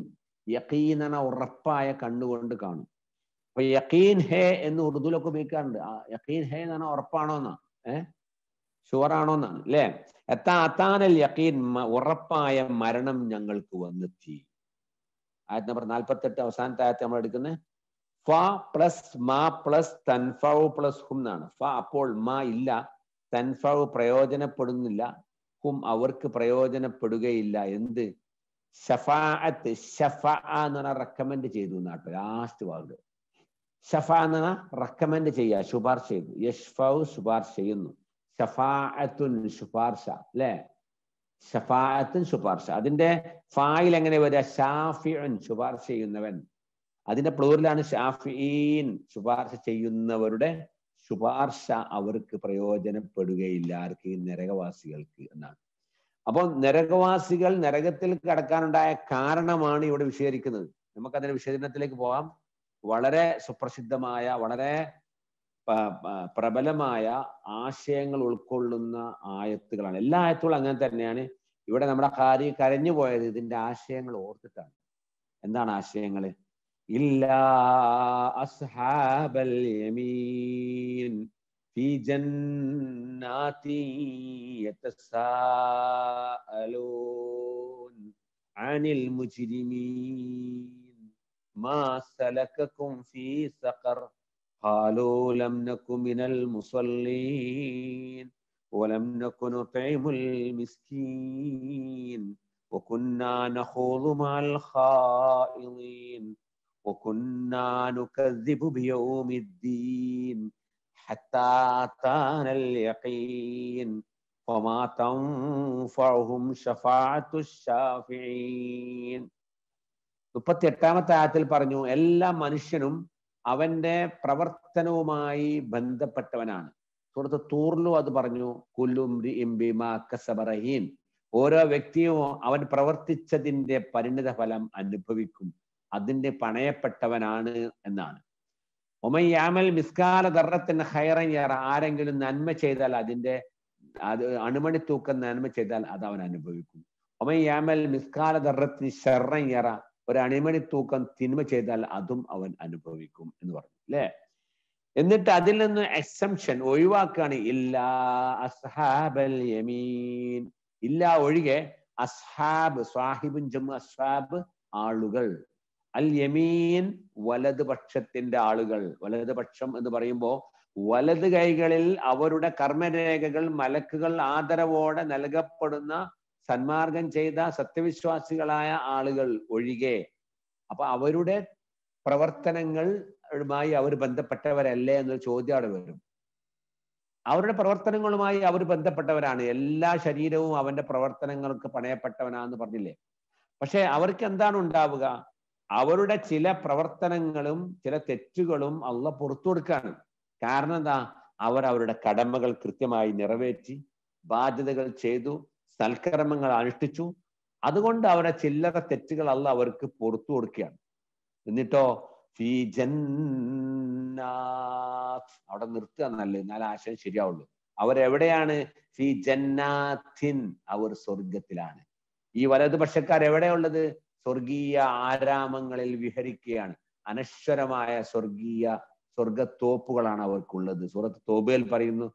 യക്കീൻ എന്ന ഉറപ്പായ കണ്ണുകൊണ്ട് കാണും അപ്പൊ യക്കീൻ ഹേ എന്ന് ഉറുദുലൊക്കെ ഉപയോഗിക്കാറുണ്ട് ആ യക്കീൻ ഹേ എന്ന് പറഞ്ഞാൽ ഉറപ്പാണോ എന്നാ ഏഹ് ഷുവർ ആണോ എന്നാണ് അല്ലേ എത്താ അത്താനൽ യക്കീൻ മ- ഉറപ്പായ മരണം ഞങ്ങൾക്ക് വന്നെത്തി ആയത് നമ്പർ നാൽപ്പത്തെട്ട് അവസാനത്തെ ആയത്ത് നമ്മൾ എടുക്കുന്നത് ഫ പ്ലസ് മാ പ്ലസ് തൻഫവ് പ്ലസ് ഹും എന്നാണ് ഫ അപ്പോൾ മാ ഇല്ല തൻഫവ് പ്രയോജനപ്പെടുന്നില്ല ഹും അവർക്ക് പ്രയോജനപ്പെടുകയില്ല എന്ത് ഷഫാഅത്ത് ഷഫ എന്ന് പറഞ്ഞാൽ റെക്കമെൻഡ് ചെയ്തു നാട്ട് ലാസ്റ്റ് വാർഡ് ഷഫ എന്ന് പറഞ്ഞാൽ റെക്കമെൻഡ് ചെയ്യുക ശുപാർശ ചെയ്തു യഷ്ഫവ് ശുപാർശ ചെയ്യുന്നു ഷഫാഅത്തുൻ ശുപാർശ അല്ലേ ഷഫാഅത്തുൻ ശുപാർശ അതിന്റെ ഫായിൽ എങ്ങനെ വരിക ഷാഫിഉൻ ശുപാർശ ചെയ്യുന്നവൻ അതിന്റെ പ്ലൂറിലാണ് ഷാഫിഈൻ ശുപാർശ ചെയ്യുന്നവരുടെ ശുപാർശ അവർക്ക് പ്രയോജനപ്പെടുകയില്ല ആർക്ക് ഈ നരകവാസികൾക്ക് എന്നാണ് അപ്പോൾ നരകവാസികൾ നരകത്തിൽ കടക്കാനുണ്ടായ കാരണമാണ് ഇവിടെ വിശദീകരിക്കുന്നത് നമുക്കതിന്റെ വിശദീകരണത്തിലേക്ക് പോകാം വളരെ സുപ്രസിദ്ധമായ വളരെ പ- പ- പ്രബലമായ ആശയങ്ങൾ ഉൾക്കൊള്ളുന്ന ആയത്തുകളാണ് എല്ലാ ആയത്തുകളും അങ്ങനെ തന്നെയാണ് ഇവിടെ നമ്മുടെ കാരി കരഞ്ഞു പോയത് ഇതിന്റെ ആശയങ്ങൾ ഓർത്തിട്ടാണ് എന്താണ് ആശയങ്ങൾ ഇല്ലാ അസ്ഹാബൽ യമീൻ في جنات يتساءلون عن المجرمين ما سلككم في سقر قالوا لم نك من المصلين ولم نك نطعم المسكين وكنا نخوض مع الخائضين وكنا نكذب بيوم الدين حتى أتانا اليقين وما تنفعهم شفاعة الشافعين മുപ്പത്തി എട്ടാമത്തെ ആയത്തിൽ പറഞ്ഞു എല്ലാ മനുഷ്യനും അവന്റെ പ്രവർത്തനവുമായി ബന്ധപ്പെട്ടവനാണ് സുഹൃത്ത് തൂറിലും അത് പറഞ്ഞു കുല്ലും കസബറഹീൻ ഓരോ വ്യക്തിയും അവൻ പ്രവർത്തിച്ചതിന്റെ പരിണിത ഫലം അനുഭവിക്കും അതിന്റെ പണയപ്പെട്ടവനാണ് എന്നാണ് ഒമയ്യാമൽ മിസ്കാല ദർറത്തിന് ഹൈറൻ യറ ആരെങ്കിലും നന്മ ചെയ്താൽ അതിന്റെ അത് അണുമണി തൂക്കം നന്മ ചെയ്താൽ അത് അവൻ അനുഭവിക്കും ഒമയ്യാമൽ മിസ്കാല ദർറത്തിന് ഷെറൻ യറ ഒരു അണിമണി തൂക്കം തിന്മ ചെയ്താൽ അതും അവൻ അനുഭവിക്കും എന്ന് പറഞ്ഞു അല്ലേ എന്നിട്ട് അതിൽ നിന്ന് എക്സംഷൻ ഒഴിവാക്കുകയാണ് ഇല്ലാ അസ്ഹാബൽ യമീൻ ഇല്ല ഒഴികെ അസ്ഹാബ് സ്വാഹിബുൻ ജമ്മു അസ്ഹാബ് ആളുകൾ അൽ യമീൻ വലതുപക്ഷത്തിന്റെ ആളുകൾ വലതുപക്ഷം എന്ന് പറയുമ്പോൾ വലത് കൈകളിൽ അവരുടെ കർമ്മരേഖകൾ മലക്കുകൾ ആദരവോടെ നൽകപ്പെടുന്ന സന്മാർഗം ചെയ്ത സത്യവിശ്വാസികളായ ആളുകൾ ഒഴികെ അപ്പൊ അവരുടെ പ്രവർത്തനങ്ങളുമായി അവർ ബന്ധപ്പെട്ടവരല്ലേ എന്നൊരു ചോദ്യം അവിടെ വരും അവരുടെ പ്രവർത്തനങ്ങളുമായി അവർ ബന്ധപ്പെട്ടവരാണ് എല്ലാ ശരീരവും അവന്റെ പ്രവർത്തനങ്ങൾക്ക് പണയപ്പെട്ടവനാന്ന് പറഞ്ഞില്ലേ പക്ഷെ അവർക്ക് എന്താണ് ഉണ്ടാവുക അവരുടെ ചില പ്രവർത്തനങ്ങളും ചില തെറ്റുകളും അള്ള പുറത്തു കൊടുക്കാണ് കാരണം എന്താ അവർ അവരുടെ കടമകൾ കൃത്യമായി നിറവേറ്റി ബാധ്യതകൾ ചെയ്തു സൽക്കർമ്മങ്ങൾ അനുഷ്ഠിച്ചു അതുകൊണ്ട് അവരുടെ ചില്ലറ തെറ്റുകൾ അല്ല അവർക്ക് പുറത്തു കൊടുക്കുകയാണ് എന്നിട്ടോ ഫീ ജന്നാത്ത് അവിടെ നിർത്തുക നല്ലത് എന്നാൽ ആശയം ശരിയാവുള്ളൂ അവരെവിടെയാണ് ഫി ജന്നാത്തിൻ അവർ സ്വർഗത്തിലാണ് ഈ വലതുപക്ഷക്കാർ എവിടെയുള്ളത് സ്വർഗീയ ആരാമങ്ങളിൽ വിഹരിക്കുകയാണ് അനശ്വരമായ സ്വർഗീയ സ്വർഗത്തോപ്പുകളാണ് അവർക്കുള്ളത് സൂറത്ത് തോബയിൽ പറയുന്നു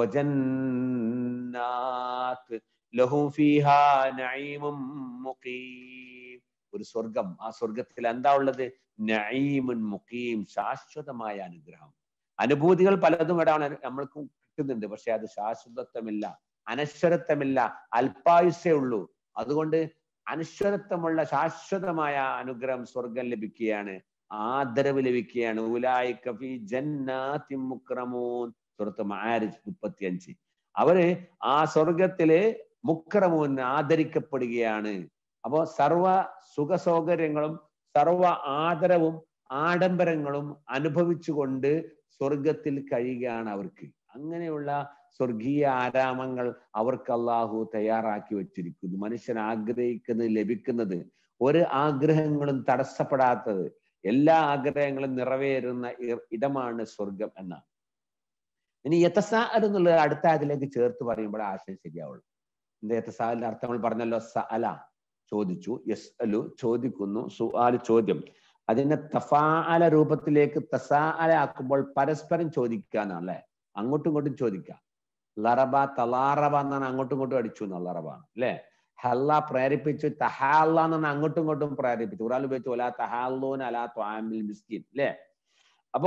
വജന്നാത്ത് ലഹും ഫീഹാ നഈമും മുഖീം ഒരു സ്വർഗം ആ സ്വർഗത്തിൽ എന്താ ഉള്ളത് നഈമുൻ മുഖീം ശാശ്വതമായ അനുഗ്രഹം അനുഭൂതികൾ പലതും ഇടാണ് നമ്മൾക്ക് കിട്ടുന്നുണ്ട് പക്ഷെ അത് ശാശ്വതത്വമില്ല അനശ്വരത്വമില്ല അല്പായുസേ ഉള്ളൂ അതുകൊണ്ട് അനശ്വരത്വമുള്ള ശാശ്വതമായ അനുഗ്രഹം സ്വർഗം ലഭിക്കുകയാണ് ആദരവ് ലഭിക്കുകയാണ് ഉലായി കഫി ജന്നാത്തി മുക്രമൂൻ സുഹൃത്ത് മാരിജ് മുപ്പത്തിയഞ്ച് അവര് ആ സ്വർഗത്തില് മുക്രമൂൻ ആദരിക്കപ്പെടുകയാണ് അപ്പോ സർവ സുഖ സൗകര്യങ്ങളും സർവ ആദരവും ആഡംബരങ്ങളും അനുഭവിച്ചുകൊണ്ട് സ്വർഗത്തിൽ കഴിയുകയാണ് അവർക്ക് അങ്ങനെയുള്ള സ്വർഗീയ ആരാമങ്ങൾ അവർക്ക് അള്ളാഹു തയ്യാറാക്കി വെച്ചിരിക്കുന്നു മനുഷ്യൻ ആഗ്രഹിക്കുന്നത് ലഭിക്കുന്നത് ഒരു ആഗ്രഹങ്ങളും തടസ്സപ്പെടാത്തത് എല്ലാ ആഗ്രഹങ്ങളും നിറവേറുന്ന ഇടമാണ് സ്വർഗം എന്നാണ് ഇനി യത്തസാൽ എന്നുള്ളത് അടുത്ത അതിലേക്ക് ചേർത്ത് പറയുമ്പോൾ ആശയം ശരിയാവുള്ളൂ എന്താ യത്തസാലിന്റെ അർത്ഥം നമ്മൾ പറഞ്ഞല്ലോ സ അല ചോദിച്ചു യസ് അലു ചോദിക്കുന്നു സുആൽ ചോദ്യം അതിനെ തഫാഅല രൂപത്തിലേക്ക് തസാഅല ആക്കുമ്പോൾ പരസ്പരം ചോദിക്കുക എന്നാണ് അല്ലെ അങ്ങോട്ടും ഇങ്ങോട്ടും ചോദിക്കുക ലറബ തലാറബ എന്നാണ് അങ്ങോട്ടും ഇങ്ങോട്ടും അടിച്ചു എന്നുള്ള ലറബാണ് അല്ലെ ഹല്ല പ്രേരിപ്പിച്ചു തഹാല്ല എന്നാണ് അങ്ങോട്ടും ഇങ്ങോട്ടും പ്രേരിപ്പിച്ചു ഒരാൾ ഉപയോഗിച്ചു ഒലാ തഹാലൂൻ അലാ ത്വാമിൽ മിസ്കിൻ അല്ലെ അപ്പോ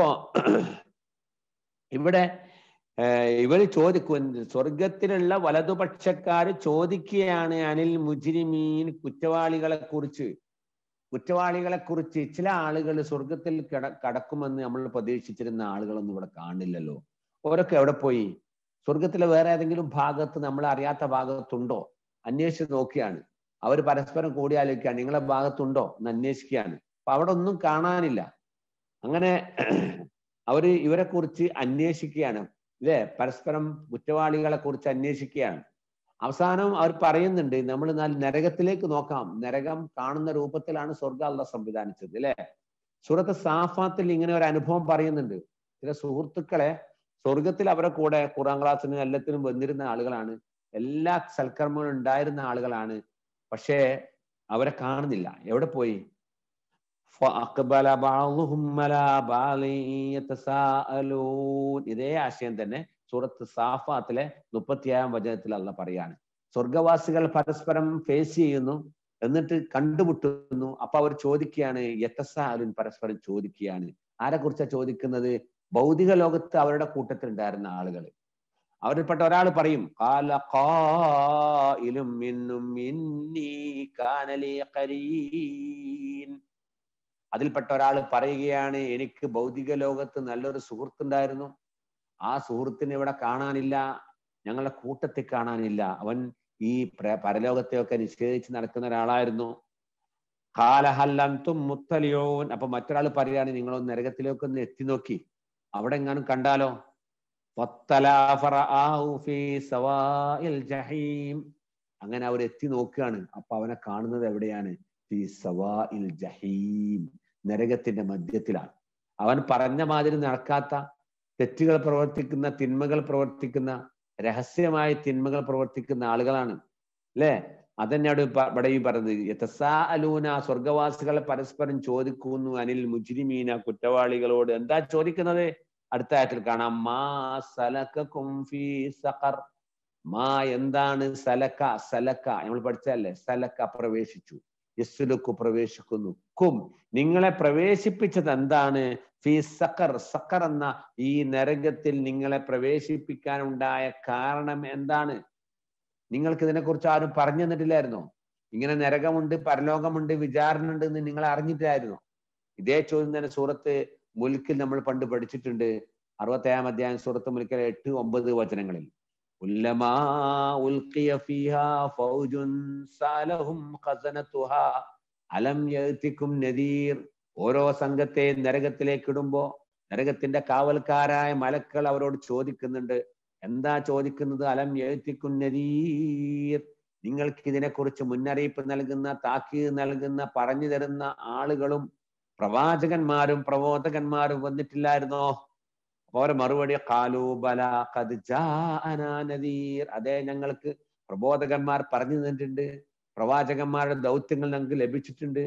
ഇവിടെ ഇവർ ചോദിക്കും സ്വർഗത്തിലുള്ള വലതുപക്ഷക്കാര് ചോദിക്കുകയാണ് അനിൽ മുജിരിമീൻ കുറ്റവാളികളെ കുറിച്ച് കുറ്റവാളികളെ കുറിച്ച് ചില ആളുകൾ സ്വർഗത്തിൽ കിട കടക്കുമെന്ന് നമ്മൾ പ്രതീക്ഷിച്ചിരുന്ന ആളുകളൊന്നും ഇവിടെ കാണില്ലല്ലോ ഓരൊക്കെ എവിടെ പോയി സ്വർഗത്തിലെ വേറെ ഏതെങ്കിലും ഭാഗത്ത് നമ്മൾ അറിയാത്ത ഭാഗത്തുണ്ടോ അന്വേഷിച്ച് നോക്കിയാണ് അവർ പരസ്പരം കൂടിയാലോചിക്കുകയാണ് നിങ്ങളെ ഭാഗത്തുണ്ടോ എന്ന് അന്വേഷിക്കുകയാണ് അപ്പൊ അവിടെ ഒന്നും കാണാനില്ല അങ്ങനെ അവര് ഇവരെ കുറിച്ച് അന്വേഷിക്കുകയാണ് ഇല്ലേ പരസ്പരം കുറ്റവാളികളെ കുറിച്ച് അന്വേഷിക്കുകയാണ് അവസാനം അവർ പറയുന്നുണ്ട് നമ്മൾ നരകത്തിലേക്ക് നോക്കാം നരകം കാണുന്ന രൂപത്തിലാണ് സ്വർഗ അല്ല സംവിധാനിച്ചത് അല്ലെ സൂറത്ത് സാഫാത്തിൽ ഇങ്ങനെ ഒരു അനുഭവം പറയുന്നുണ്ട് ചില സുഹൃത്തുക്കളെ സ്വർഗത്തിൽ അവരെ കൂടെ ഖുറാൻ ക്ലാസ്സിനും എല്ലാത്തിനും വന്നിരുന്ന ആളുകളാണ് എല്ലാ സൽക്കർമ്മങ്ങളും ഉണ്ടായിരുന്ന ആളുകളാണ് പക്ഷേ അവരെ കാണുന്നില്ല എവിടെ പോയി ഇതേ ആശയം തന്നെ സൂറത്ത് സാഫാത്തിലെ മുപ്പത്തിയാം വചനത്തിൽ അല്ല പറയാണ് സ്വർഗവാസികൾ പരസ്പരം ഫേസ് ചെയ്യുന്നു എന്നിട്ട് കണ്ടുമുട്ടുന്നു അപ്പൊ അവർ ചോദിക്കുകയാണ് യത്തസാലുൻ പരസ്പരം ചോദിക്കുകയാണ് ആരെ കുറിച്ചാ ചോദിക്കുന്നത് ഭൗതിക ലോകത്ത് അവരുടെ കൂട്ടത്തിൽ ഉണ്ടായിരുന്ന ആളുകൾ അവരിൽപ്പെട്ട ഒരാൾ പറയും കാല ഖായിലും മിന്നും മിന്നീ കാനലി ഖരീൻ അതിൽപ്പെട്ട ഒരാൾ പറയുകയാണ് എനിക്ക് ഭൗതിക ലോകത്ത് നല്ലൊരു സുഹൃത്തുണ്ടായിരുന്നു ആ സുഹൃത്തിനെ ഇവിടെ കാണാനില്ല ഞങ്ങളുടെ കൂട്ടത്തിൽ കാണാനില്ല അവൻ ഈ പരലോകത്തെയൊക്കെ നിഷേധിച്ച് നടക്കുന്ന ഒരാളായിരുന്നു കാലഹല്ലം മുത്തലിയോൻ അപ്പൊ മറ്റൊരാൾ പറയാണ് നിങ്ങളൊന്ന് നരകത്തിലേക്ക് ഒന്ന് എത്തി നോക്കി അവിടെ എങ്ങാനും കണ്ടാലോ അങ്ങനെ അവർ എത്തി നോക്കുകയാണ് അപ്പൊ അവനെ കാണുന്നത് എവിടെയാണ് ഫി സവാഇൽ ജഹീം നരകത്തിന്റെ മധ്യത്തിലാണ് അവൻ പറഞ്ഞ മാതിരി നടക്കാത്ത തെറ്റുകൾ പ്രവർത്തിക്കുന്ന തിന്മകൾ പ്രവർത്തിക്കുന്ന രഹസ്യമായ തിന്മകൾ പ്രവർത്തിക്കുന്ന ആളുകളാണ് അല്ലേ അതന്നെയാണ് ഇവിടെ ഈ പറഞ്ഞത് യഥസാ അലൂന സ്വർഗവാസികളെ പരസ്പരം ചോദിക്കുന്നു അനിൽ മുജ്രിമീന കുറ്റവാളികളോട് എന്താ ചോദിക്കുന്നത് അടുത്ത ആയത്തിൽ കാണാം മാ സലക്ക കുംഫി സഖർ മാ എന്താണ് സലക്ക സലക്ക നമ്മൾ പഠിച്ചതല്ലേ സലക്ക പ്രവേശിച്ചു യസ്സുലുക്കു പ്രവേശിക്കുന്നു കും നിങ്ങളെ പ്രവേശിപ്പിച്ചത് എന്താണ് ഫി സക്കർ സക്കർ എന്ന ഈ നരകത്തിൽ നിങ്ങളെ പ്രവേശിപ്പിക്കാനുണ്ടായ കാരണം എന്താണ് നിങ്ങൾക്ക് ഇതിനെക്കുറിച്ച് ആരും പറഞ്ഞു തന്നിട്ടില്ലായിരുന്നോ ഇങ്ങനെ നരകമുണ്ട് പരലോകമുണ്ട് വിചാരണ ഉണ്ട് എന്ന് നിങ്ങൾ അറിഞ്ഞിട്ടായിരുന്നോ ഇതേ ചോദ്യം തന്നെ സൂറത്ത് മുൽക്കിൽ നമ്മൾ പണ്ട് പഠിച്ചിട്ടുണ്ട് അറുപത്തേഴാം അധ്യായം സൂറത്ത് മുൽക്കിലെ എട്ട് ഒമ്പത് വചനങ്ങളിൽ ഉല്ലമാ ഉൽഖിയ ഫീഹാ ഫൗജുൻ സാലഹും ഖസനതുഹാ അലം യഅതികും നദീർ ഓരോ സംഘത്തെ നരകത്തിലേക്ക് ഇടുമ്പോ നരകത്തിന്റെ കാവൽക്കാരായ മലക്കൾ അവരോട് ചോദിക്കുന്നുണ്ട് എന്താ ചോദിക്കുന്നത് അലം എഴുത്തിക്കും നദീർ നിങ്ങൾക്ക് ഇതിനെക്കുറിച്ച് മുന്നറിയിപ്പ് നൽകുന്ന താക്കീത് നൽകുന്ന പറഞ്ഞു തരുന്ന ആളുകളും പ്രവാചകന്മാരും പ്രബോധകന്മാരും വന്നിട്ടില്ലായിരുന്നോ ഓരോ മറുപടി കാലു ബല നദീർ അതെ ഞങ്ങൾക്ക് പ്രബോധകന്മാർ പറഞ്ഞു തന്നിട്ടുണ്ട് പ്രവാചകന്മാരുടെ ദൗത്യങ്ങൾ ഞങ്ങൾക്ക് ലഭിച്ചിട്ടുണ്ട്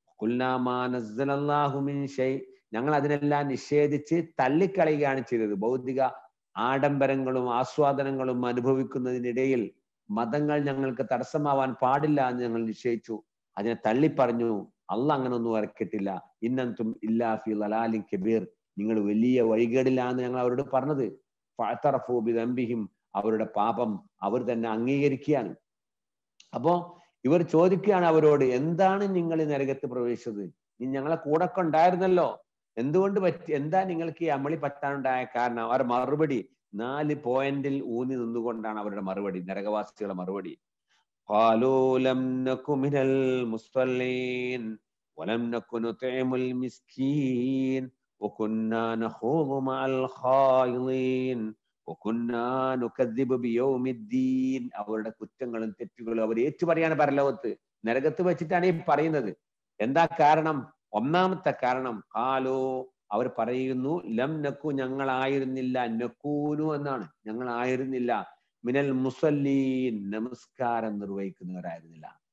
ഞങ്ങൾ അതിനെല്ലാം നിഷേധിച്ച് തള്ളിക്കളയുകയാണ് ചെയ്തത് ഭൗതിക ആഡംബരങ്ങളും ആസ്വാദനങ്ങളും അനുഭവിക്കുന്നതിനിടയിൽ മതങ്ങൾ ഞങ്ങൾക്ക് തടസ്സമാവാൻ പാടില്ല എന്ന് ഞങ്ങൾ നിശ്ചയിച്ചു അതിനെ തള്ളിപ്പറഞ്ഞു അല്ല അങ്ങനെ ഒന്നും ഇറക്കിയിട്ടില്ല ഇന്നന്തും ഇല്ലാഫി ലലാലിൻ കബീർ നിങ്ങൾ വലിയ വഴികേടിലാന്ന് ഞങ്ങൾ അവരോട് പറഞ്ഞത് ഫഅതറഫൂബിദംബിഹിം അവരുടെ പാപം അവർ തന്നെ അംഗീകരിക്കുകയാണ് അപ്പോ ഇവർ ചോദിക്കുകയാണ് അവരോട് എന്താണ് നിങ്ങൾ ഈ നരകത്ത് പ്രവേശിച്ചത് നീ ഞങ്ങളെ കൂടെ ഒക്കെ ഉണ്ടായിരുന്നല്ലോ എന്തുകൊണ്ട് പറ്റി എന്താ നിങ്ങൾക്ക് ഈ അമളി പറ്റാനുണ്ടായ കാരണം അവർ മറുപടി നാല് പോയിന്റിൽ ഊന്നി നിന്നുകൊണ്ടാണ് അവരുടെ മറുപടി നരകവാസികളുടെ മറുപടി قالوا لم نك من المصلين ولم نك نطعم المسكين وكنا نخوض مع الخائضين وكنا نكذب بيوم الدين അവരുടെ കുറ്റങ്ങളും തെറ്റുകളും അവർ ഏറ്റുപറയാണ് പരലോകത്ത് നരകത്ത് വെച്ചിട്ടാണ് ഈ പറയുന്നത് എന്താ കാരണം ഒന്നാമത്തെ കാരണം കാലോ അവർ പറയുന്നു ലം നക്കു ഞങ്ങളായിരുന്നില്ല നക്കൂനു എന്നാണ് ഞങ്ങളായിരുന്നില്ല മിനൽ മുസല്ലീൻ നമസ്കാരം നിർവഹിക്കുന്നവരായിരുന്നില്ല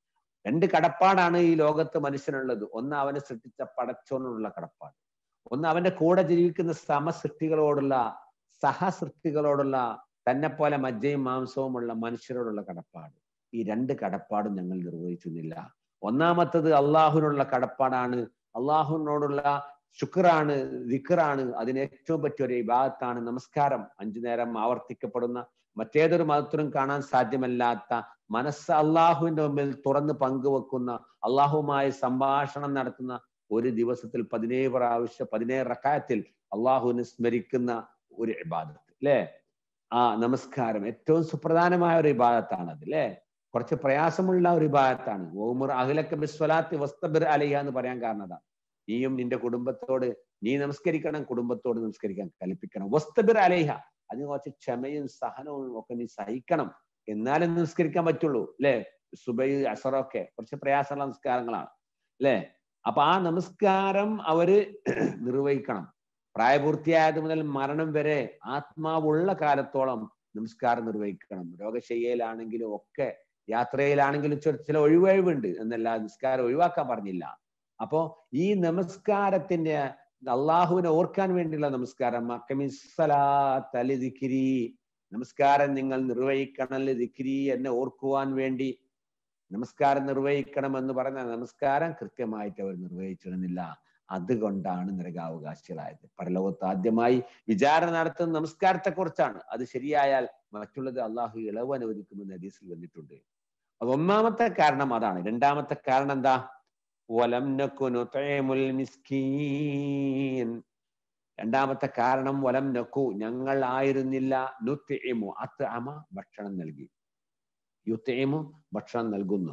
രണ്ട് കടപ്പാടാണ് ഈ ലോകത്ത് മനുഷ്യനുള്ളത് ഒന്ന് അവനെ സൃഷ്ടിച്ച പടച്ചോനുള്ള കടപ്പാട് ഒന്ന് അവന്റെ കൂടെ ജീവിക്കുന്ന സമസൃഷ്ടികളോടുള്ള സഹസൃഷ്ടികളോടുള്ള തന്നെ പോലെ മജ്ജയും മാംസവുമുള്ള മനുഷ്യരോടുള്ള കടപ്പാട് ഈ രണ്ട് കടപ്പാടും ഞങ്ങൾ നിർവഹിക്കുന്നില്ല ഒന്നാമത്തത് അള്ളാഹുവിനുള്ള കടപ്പാടാണ് അള്ളാഹുവിനോടുള്ള ശുക്രാണ് ദിക്റാണ് അതിന് ഏറ്റവും പറ്റിയ ഒരു വിഭാഗത്താണ് നമസ്കാരം അഞ്ചു നേരം ആവർത്തിക്കപ്പെടുന്ന മറ്റേതൊരു മതത്തിനും കാണാൻ സാധ്യമല്ലാത്ത മനസ്സ് അള്ളാഹുവിന്റെ മുമ്പിൽ തുറന്ന് പങ്കുവെക്കുന്ന അള്ളാഹുവുമായി സംഭാഷണം നടത്തുന്ന ഒരു ദിവസത്തിൽ പതിനേഴ് പ്രാവശ്യം പതിനേഴ് റക്കായത്തിൽ അള്ളാഹുവിനെ സ്മരിക്കുന്ന ഒരു ഇബാദത്ത് അല്ലേ ആ നമസ്കാരം ഏറ്റവും സുപ്രധാനമായ ഒരു ഇബാദത്താണ് അത് അല്ലേ കുറച്ച് പ്രയാസമുള്ള ഒരു ഇബാദത്താണ് ഓമർ അഖിലക്ക ബിസ്വലാത്തി വസ്തബിർ അലയ്യ എന്ന് പറയാൻ കാരണം അതാ നീയും നിന്റെ കുടുംബത്തോട് നീ നമസ്കരിക്കണം കുടുംബത്തോട് നമസ്കരിക്കാൻ കൽപ്പിക്കണം വസ്തബിർ അലയ്ഹ അതിന് കുറച്ച് ക്ഷമയും സഹനവും ഒക്കെ നീ സഹിക്കണം എന്നാലേ നമസ്കരിക്കാൻ പറ്റുള്ളൂ അല്ലെ സുബൈ അസറൊക്കെ കുറച്ച് പ്രയാസമുള്ള നമസ്കാരങ്ങളാണ് അല്ലെ അപ്പൊ ആ നമസ്കാരം അവര് നിർവഹിക്കണം പ്രായപൂർത്തിയായത് മുതൽ മരണം വരെ ആത്മാവുള്ള കാലത്തോളം നമസ്കാരം നിർവഹിക്കണം രോഗശയ്യയിലാണെങ്കിലും ഒക്കെ യാത്രയിലാണെങ്കിലും ചില- ചില ഒഴിവഴിവുണ്ട് എന്നല്ല നിസ്കാരം ഒഴിവാക്കാൻ പറഞ്ഞില്ല അപ്പോ ഈ നമസ്കാരത്തിന്റെ അള്ളാഹുവിനെ ഓർക്കാൻ വേണ്ടിയുള്ള നമസ്കാരം അക്കമിസ്സലാത്തലി ദിക്രി നമസ്കാരം നിങ്ങൾ നിർവഹിക്കണം ദിക്രി എന്നെ ഓർക്കുവാൻ വേണ്ടി നമസ്കാരം നിർവഹിക്കണം എന്ന് പറഞ്ഞ നമസ്കാരം കൃത്യമായിട്ട് അവർ നിർവഹിച്ചിരുന്നില്ല അതുകൊണ്ടാണ് നരകാവകാശികളായത് പരലോകത്ത് ആദ്യമായി വിചാരണ നടത്തുന്ന നമസ്കാരത്തെ കുറിച്ചാണ് അത് ശരിയായാൽ മറ്റുള്ളത് അള്ളാഹു ഇളവ് അനുവദിക്കുമെന്ന് ഹദീസിൽ വന്നിട്ടുണ്ട് അത് ഒന്നാമത്തെ കാരണം അതാണ് രണ്ടാമത്തെ കാരണം എന്താ വലം നക്കു നുതഇമുൽ മിസ്കീൻ രണ്ടാമത്തെ കാരണം വലം നക്കു ഞങ്ങൾ ആയിരുന്നില്ല നുത്തിമു അത്ത് അമ ഭക്ഷണം നൽകി യുത്തേമു ഭക്ഷണം നൽകുന്നു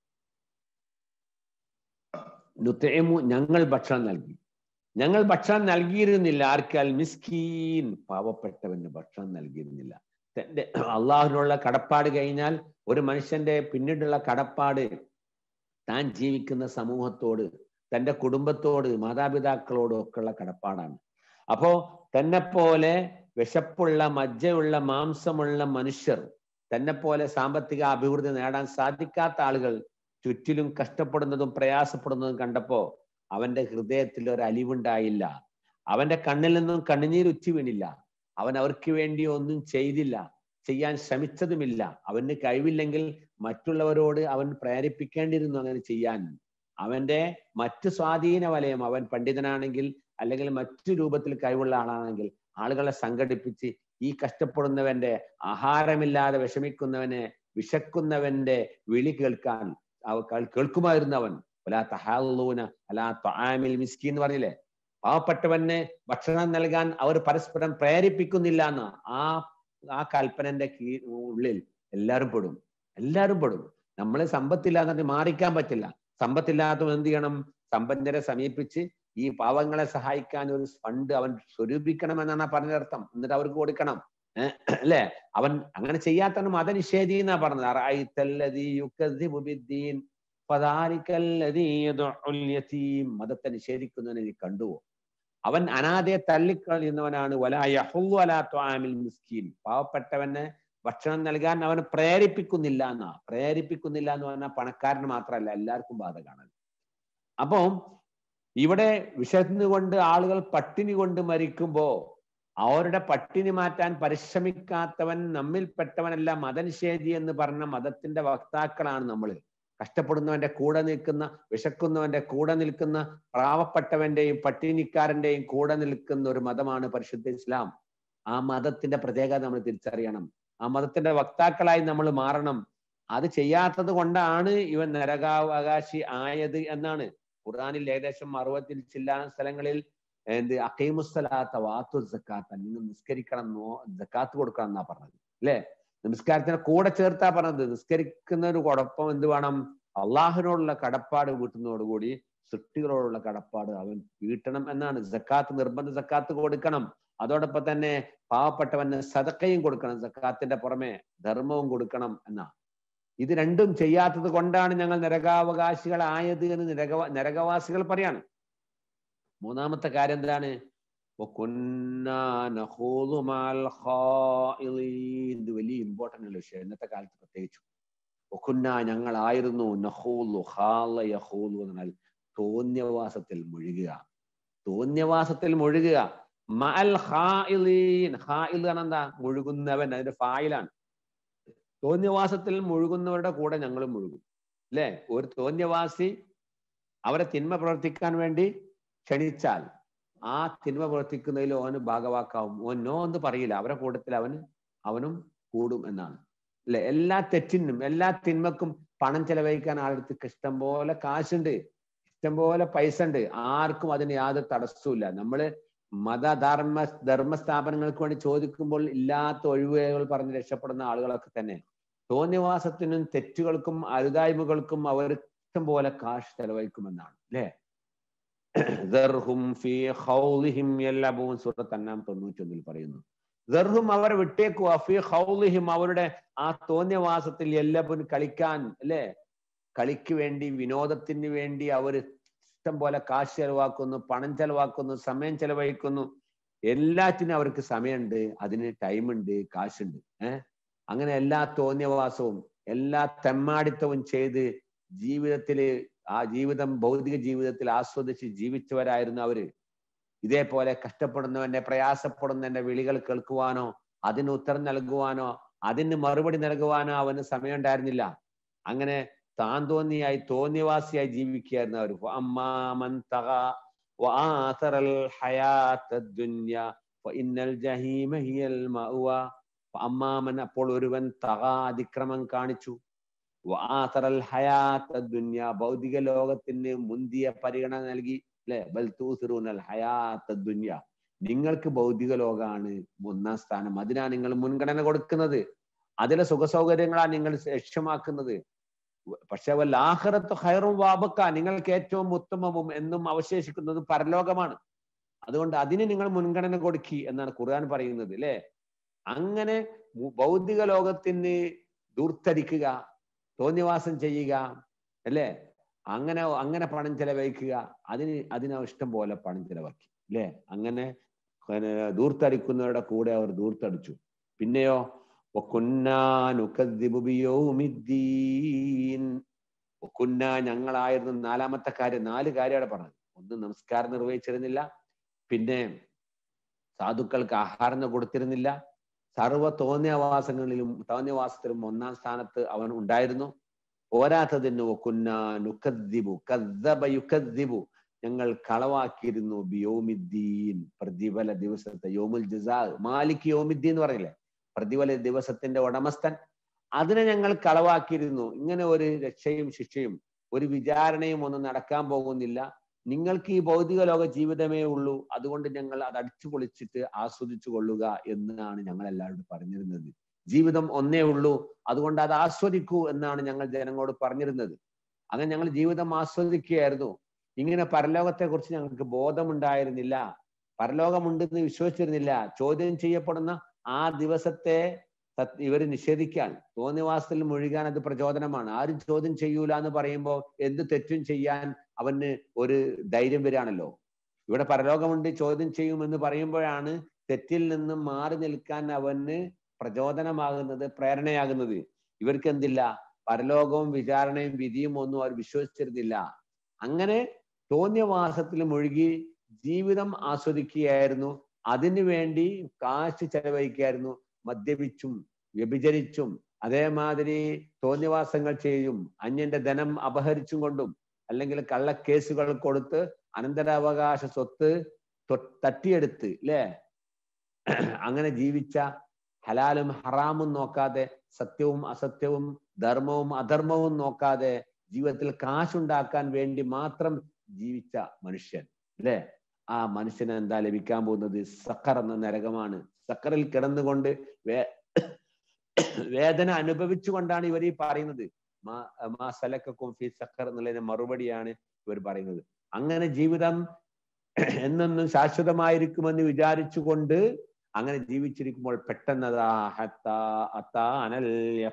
നുത്തേമു ഞങ്ങൾ ഭക്ഷണം നൽകി ഞങ്ങൾ ഭക്ഷണം നൽകിയിരുന്നില്ല ആർക്കാൽ മിസ്കീൻ പാവപ്പെട്ടവന് ഭക്ഷണം നൽകിയിരുന്നില്ല തന്റെ അള്ളാഹുവിനുള്ള കടപ്പാട് കഴിഞ്ഞാൽ ഒരു മനുഷ്യന്റെ പിന്നീടുള്ള കടപ്പാട് താൻ ജീവിക്കുന്ന സമൂഹത്തോട് തന്റെ കുടുംബത്തോട് മാതാപിതാക്കളോടും ഒക്കെയുള്ള കടപ്പാടാണ് അപ്പോ തന്നെ പോലെ വിശപ്പുള്ള മജ്ജയുള്ള മാംസമുള്ള മനുഷ്യർ തന്നെ പോലെ സാമ്പത്തിക അഭിവൃദ്ധി നേടാൻ സാധിക്കാത്ത ആളുകൾ ചുറ്റിലും കഷ്ടപ്പെടുന്നതും പ്രയാസപ്പെടുന്നതും കണ്ടപ്പോ അവന്റെ ഹൃദയത്തിൽ ഒരു അലിവുണ്ടായില്ല അവന്റെ കണ്ണിൽ നിന്നും കണ്ണുനീർ ഉച്ചി വീണില്ല അവൻ അവർക്ക് വേണ്ടി ഒന്നും ചെയ്തില്ല ചെയ്യാൻ ശ്രമിച്ചതുമില്ല അവന് കഴിവില്ലെങ്കിൽ മറ്റുള്ളവരോട് അവൻ പ്രേരിപ്പിക്കേണ്ടിയിരുന്നു അങ്ങനെ ചെയ്യാൻ അവന്റെ മറ്റു സ്വാധീന വലയം അവൻ പണ്ഡിതനാണെങ്കിൽ അല്ലെങ്കിൽ മറ്റു രൂപത്തിൽ കഴിവുള്ള ആളാണെങ്കിൽ ആളുകളെ സംഘടിപ്പിച്ച് ഈ കഷ്ടപ്പെടുന്നവന്റെ ആഹാരമില്ലാതെ വിഷമിക്കുന്നവനെ വിശക്കുന്നവന്റെ വിളി കേൾക്കാൻ അവ- കേൾ- കേൾക്കുമായിരുന്നു അവൻ വലാ തഹാലൂന അലാ ത്വആമിൽ മിസ്കി എന്ന് പറഞ്ഞില്ലേ പാവപ്പെട്ടവന് ഭക്ഷണം നൽകാൻ അവർ പരസ്പരം പ്രേരിപ്പിക്കുന്നില്ല എന്ന് ആ ആ കൽപ്പനന്റെ കീ ഉള്ളിൽ എല്ലാവരും പെടും എല്ലാവരും പെടും നമ്മള് സമ്പത്തില്ലാന്ന് പറഞ്ഞ് മാറിക്കാൻ പറ്റില്ല സമ്പത്തില്ലാത്തവൻ എന്ത് ചെയ്യണം സമ്പന്നരെ സമീപിച്ച് ഈ പാവങ്ങളെ സഹായിക്കാൻ ഒരു ഫണ്ട് അവൻ സ്വരൂപിക്കണം എന്നാണ് ആ പറഞ്ഞതർത്ഥം എന്നിട്ട് അവർക്ക് കൊടുക്കണം ഏഹ് അല്ലേ അവൻ അങ്ങനെ ചെയ്യാത്തവൻ മതനിഷേധി എന്നാ പറഞ്ഞത് അറഅയ്തല്ലദീ യുകദ്ദിബു ബിദ്ദീൻ ഫദാലിക്കല്ലദീ യദ്ഉൽ യതീം മതത്തെ നിഷേധിക്കുന്നവനെ നീ കണ്ടുവോ അവൻ അനാഥയെ തള്ളിക്കളയുന്നവനാണ് വലാ യഹുല്ലു അലാ ത്വആമിൽ മിസ്കീൻ പാവപ്പെട്ടവന് ഭക്ഷണം നൽകാൻ അവന് പ്രേരിപ്പിക്കുന്നില്ല എന്നാ പ്രേരിപ്പിക്കുന്നില്ല എന്ന് പറഞ്ഞാൽ പണക്കാരന് മാത്രമല്ല എല്ലാവർക്കും ബാധകമാണ് അപ്പം ഇവിടെ വിശന്നുകൊണ്ട് ആളുകൾ പട്ടിണി കൊണ്ട് മരിക്കുമ്പോ അവരുടെ പട്ടിണി മാറ്റാൻ പരിശ്രമിക്കാത്തവൻ നമ്മിൽപ്പെട്ടവനല്ല മതനിഷേധി എന്ന് പറഞ്ഞ മതത്തിന്റെ വക്താക്കളാണ് നമ്മൾ കഷ്ടപ്പെടുന്നവന്റെ കൂടെ നിൽക്കുന്ന വിശക്കുന്നവന്റെ കൂടെ നിൽക്കുന്ന പാവപ്പെട്ടവന്റെയും പട്ടിണിക്കാരന്റെയും കൂടെ നിൽക്കുന്ന ഒരു മതമാണ് പരിശുദ്ധ ഇസ്ലാം ആ മതത്തിന്റെ പ്രത്യേകത നമ്മൾ തിരിച്ചറിയണം ആ മതത്തിന്റെ വക്താക്കളായി നമ്മൾ മാറണം അത് ചെയ്യാത്തത് കൊണ്ടാണ് ഇവൻ നരകാവകാശി ആയത് എന്നാണ് ഖുർആനിൽ ഏകദേശം അറുപത്തിൽ ചില്ലാന സ്ഥലങ്ങളിൽ എന്ത് അക്കൈമുസ്സലാത്ത വാത്തു സക്കാത്ത നിങ്ങൾ നിസ്കരിക്കണം നോ ജക്കാത്ത് കൊടുക്കണം എന്നാ പറഞ്ഞത് അല്ലേ നിസ്കാരത്തിന് കൂടെ ചേർത്താ പറഞ്ഞത് നിസ്കരിക്കുന്നതിനോടൊപ്പം എന്ത് വേണം അള്ളാഹുവിനോടുള്ള കടപ്പാട് വീട്ടുന്നതോടുകൂടി സൃഷ്ടികളോടുള്ള കടപ്പാട് അവൻ വീട്ടണം എന്നാണ് സക്കാത്ത് നിർബന്ധ സക്കാത്ത് കൊടുക്കണം അതോടൊപ്പം തന്നെ പാവപ്പെട്ടവന് സതക്കയും കൊടുക്കണം സക്കാത്തിന്റെ പുറമെ ധർമ്മവും കൊടുക്കണം എന്നാ ഇത് രണ്ടും ചെയ്യാത്തത് കൊണ്ടാണ് ഞങ്ങൾ നരകാവകാശികളായത് എന്ന് നരക നരകവാസികൾ പറയാണ് മൂന്നാമത്തെ കാര്യം എന്താണ് وَكُنَّا نَخُوضُ مَعَ الْخَائِضِينَ. ഇത് വലിയ ഇമ്പോർട്ടൻ്റ് ഉള്ള വിഷയം ഇന്നത്തെ കാലത്ത് പ്രത്യേകിച്ചു ഒക്കുന്ന ഞങ്ങളായിരുന്നു നഹൂലു ഹാല യഹൂലു എന്ന് പറഞ്ഞാൽ തോന്യവാസത്തിൽ മുഴുകുക തോന്യവാസത്തിൽ മുഴുകുക മഅൽ ഹായിലീൻ ഹായിൽ എന്ന് എന്താ മുഴുകുന്നവൻ അതിന്റെ ഫായിലാണ് തോന്യവാസത്തിൽ മുഴുകുന്നവരുടെ കൂടെ ഞങ്ങളും മുഴുകും അല്ലെ ഒരു തോന്യവാസി അവരെ തിന്മ പ്രവർത്തിക്കാൻ വേണ്ടി ക്ഷണിച്ചാൽ ആ തിന്മ പ്രവർത്തിക്കുന്നതിൽ ഓന് ഭാഗവാക്കാവും ഓൻ നോ എന്ന് പറയില്ല അവരെ കൂട്ടത്തിൽ അവന് അവനും കൂടും എന്നാണ് അല്ലെ എല്ലാ തെറ്റിനും എല്ലാ തിന്മക്കും പണം ചെലവഴിക്കാൻ ആളടുത്ത് ഇഷ്ടം പോലെ കാശുണ്ട് ഇഷ്ടം പോലെ പൈസ ഉണ്ട് ആർക്കും അതിന് യാതൊരു തടസ്സവും നമ്മള് മതധർമ്മ ധർമ്മ സ്ഥാപനങ്ങൾക്ക് വേണ്ടി ചോദിക്കുമ്പോൾ ഇല്ലാത്ത ഒഴിവുകൾ പറഞ്ഞ് രക്ഷപ്പെടുന്ന ആളുകളൊക്കെ തന്നെ തോന്നിവാസത്തിനും തെറ്റുകൾക്കും അരുതായ്മകൾക്കും അവർ ഇഷ്ടം പോലെ കാശ് ചെലവഴിക്കുമെന്നാണ് അല്ലേ എല്ലാവും സൂറത്ത് അന്നാം തൊണ്ണൂറ്റൊന്നിൽ പറയുന്നു ദർഹും അവരെ വിട്ടേക്കു അഫി ഹൗലിഹിം അവരുടെ ആ തോന്നിയവാസത്തിൽ എല്ലാവരും കളിക്കാൻ അല്ലേ കളിക്ക് വേണ്ടി വിനോദത്തിന് വേണ്ടി അവർ ഇഷ്ടം പോലെ കാശ് ചെലവാക്കുന്നു പണം ചെലവാക്കുന്നു സമയം ചെലവഴിക്കുന്നു എല്ലാറ്റിനും അവർക്ക് സമയമുണ്ട് അതിന് ടൈമുണ്ട് കാശുണ്ട് ഏഹ് അങ്ങനെ എല്ലാ തോന്നിയവാസവും എല്ലാ തെമ്മാടിത്തവും ചെയ്ത് ജീവിതത്തില് ആ ജീവിതം ഭൗതിക ജീവിതത്തിൽ ആസ്വദിച്ച് ജീവിച്ചവരായിരുന്നു അവര് ഇതേപോലെ കഷ്ടപ്പെടുന്നവന്റെ പ്രയാസപ്പെടുന്നവന്റെ വിളികൾ കേൾക്കുവാനോ അതിന് ഉത്തരം നൽകുവാനോ അതിന് മറുപടി നൽകുവാനോ അവന് സമയം ഉണ്ടായിരുന്നില്ല അങ്ങനെ താൻ തോന്നിയായി തോന്നിയവാസിയായി ജീവിക്കുകയായിരുന്നു അവർ അമ്മാമൻ തഗ وآثر الحياة الدنيا فإن الجحيم هي المأوى അമ്മാമൻ അപ്പോൾ ഒരുവൻ തക അതിക്രമം കാണിച്ചു വാതറൽ ഹയാത്ത് ദുന്യ ഭൗതിക ലോകത്തിന് മുന്തിയ പരിഗണന നൽകി അല്ലെ ബൽത്തൂസിറൂനൽ ഹയാത്ത് ദുന്യ നിങ്ങൾക്ക് ഭൗതിക ലോകമാണ് ഒന്നാം സ്ഥാനം അതിനാണ് നിങ്ങൾ മുൻഗണന കൊടുക്കുന്നത് അതിലെ സുഖസൗകര്യങ്ങളാണ് നിങ്ങൾ ലക്ഷ്യമാക്കുന്നത് പക്ഷെ വല്ലാഹറത്ത് ഹൈറും വാബക്ക നിങ്ങൾക്ക് ഏറ്റവും ഉത്തമവും എന്നും അവശേഷിക്കുന്നത് പരലോകമാണ് അതുകൊണ്ട് അതിന് നിങ്ങൾ മുൻഗണന കൊടുക്കി എന്നാണ് ഖുർആൻ പറയുന്നത് അല്ലെ അങ്ങനെ ഭൗതിക ലോകത്തിന് ദൂർത്തടിക്കുക തോന്നിവാസം ചെയ്യുക അല്ലേ അങ്ങനെ അങ്ങനെ പണം ചെലവഴിക്കുക അതിന് അതിന് ഇഷ്ടം പോലെ പണം ചെലവാക്കി അല്ലേ അങ്ങനെ ദൂർത്തടിക്കുന്നവരുടെ കൂടെ അവർ ദൂർത്തടിച്ചു പിന്നെയോ ഒക്കുന്ന ഞങ്ങളായിരുന്നു നാലാമത്തെ കാര്യം നാല് കാര്യമാണ് പറഞ്ഞത് ഒന്ന് നമസ്കാരം നിർവഹിച്ചിരുന്നില്ല പിന്നെ സാധുക്കൾക്ക് ആഹാരം കൊടുത്തിരുന്നില്ല സർവ തോന്നിയവാസങ്ങളിലും തോന്നിയവാസത്തിലും ഒന്നാം സ്ഥാനത്ത് അവൻ ഉണ്ടായിരുന്നു പോരാത്തതിന് നുക്കദ്ദിബു കദ്ദബ യുക്കദ്ദിബു ഞങ്ങൾ കളവാക്കിയിരുന്നു ബിയോമിദ്ദീൻ പ്രതിഫല ദിവസത്തെ യോമുൽ ജസാ മാലിക് യോമിദ്ദീൻ എന്ന് പറയില്ലേ പ്രതിഫല ദിവസത്തിന്റെ ഉടമസ്ഥൻ അതിനെ ഞങ്ങൾ കളവാക്കിയിരുന്നു ഇങ്ങനെ ഒരു രക്ഷയും ശിക്ഷയും ഒരു വിചാരണയും ഒന്നും നടക്കാൻ പോകുന്നില്ല നിങ്ങൾക്ക് ഈ ഭൗതിക ലോക ജീവിതമേ ഉള്ളൂ അതുകൊണ്ട് ഞങ്ങൾ അത് അടിച്ചു പൊളിച്ചിട്ട് ആസ്വദിച്ചു കൊള്ളുക എന്നാണ് ഞങ്ങൾ എല്ലാവരോടും പറഞ്ഞിരുന്നത് ജീവിതം ഒന്നേ ഉള്ളൂ അതുകൊണ്ട് അത് ആസ്വദിക്കൂ എന്നാണ് ഞങ്ങൾ ജനങ്ങളോട് പറഞ്ഞിരുന്നത് അങ്ങനെ ഞങ്ങൾ ജീവിതം ആസ്വദിക്കുകയായിരുന്നു ഇങ്ങനെ പരലോകത്തെ കുറിച്ച് ഞങ്ങൾക്ക് ബോധമുണ്ടായിരുന്നില്ല പരലോകമുണ്ടെന്ന് വിശ്വസിച്ചിരുന്നില്ല ചോദ്യം ചെയ്യപ്പെടുന്ന ആ ദിവസത്തെ ഇവർ നിഷേധിക്കാൻ തോന്നിവാസത്തിൽ മുഴുകാൻ അത് പ്രചോദനമാണ് ആരും ചോദ്യം ചെയ്യൂല എന്ന് പറയുമ്പോൾ എന്ത് തെറ്റും ചെയ്യാൻ അവന് ഒരു ധൈര്യം വരികയാണല്ലോ ഇവിടെ പരലോകമുണ്ട് ചോദ്യം ചെയ്യുമെന്ന് പറയുമ്പോഴാണ് തെറ്റിൽ നിന്നും മാറി നിൽക്കാൻ അവന് പ്രചോദനമാകുന്നത് പ്രേരണയാകുന്നത് ഇവർക്ക് എന്തില്ല പരലോകവും വിചാരണയും വിധിയും ഒന്നും അവർ വിശ്വസിച്ചിരുന്നില്ല അങ്ങനെ തോന്നിയവാസത്തിൽ മുഴുകി ജീവിതം ആസ്വദിക്കുകയായിരുന്നു അതിനു വേണ്ടി കാശ് ചെലവഴിക്കുകയായിരുന്നു മദ്യപിച്ചും വ്യഭിചരിച്ചും അതേമാതിരി തോന്നിയവാസങ്ങൾ ചെയ്യും അന്യന്റെ ധനം അപഹരിച്ചും കൊണ്ടും അല്ലെങ്കിൽ കള്ളക്കേസുകൾ കൊടുത്ത് അനന്തരാവകാശ സ്വത്ത് തട്ടിയെടുത്ത് അല്ലേ അങ്ങനെ ജീവിച്ച ഹലാലും ഹറാമും നോക്കാതെ സത്യവും അസത്യവും ധർമ്മവും അധർമ്മവും നോക്കാതെ ജീവിതത്തിൽ കാശുണ്ടാക്കാൻ വേണ്ടി മാത്രം ജീവിച്ച മനുഷ്യൻ അല്ലേ ആ മനുഷ്യന് എന്താ ലഭിക്കാൻ പോകുന്നത് സക്കർ എന്ന നരകമാണ് സക്കറിൽ കിടന്നുകൊണ്ട് വേ വേദന അനുഭവിച്ചുകൊണ്ടാണ് ഇവർ ഈ പറയുന്നത് മാ മാ സലക്കും ഫി സക്കർ എന്നുള്ളതിന് മറുപടിയാണ് ഇവർ പറയുന്നത് അങ്ങനെ ജീവിതം എന്നെന്നും ശാശ്വതമായിരിക്കുമെന്ന് വിചാരിച്ചുകൊണ്ട് അങ്ങനെ ജീവിച്ചിരിക്കുമ്പോൾ പെട്ടെന്നതാ അനൽ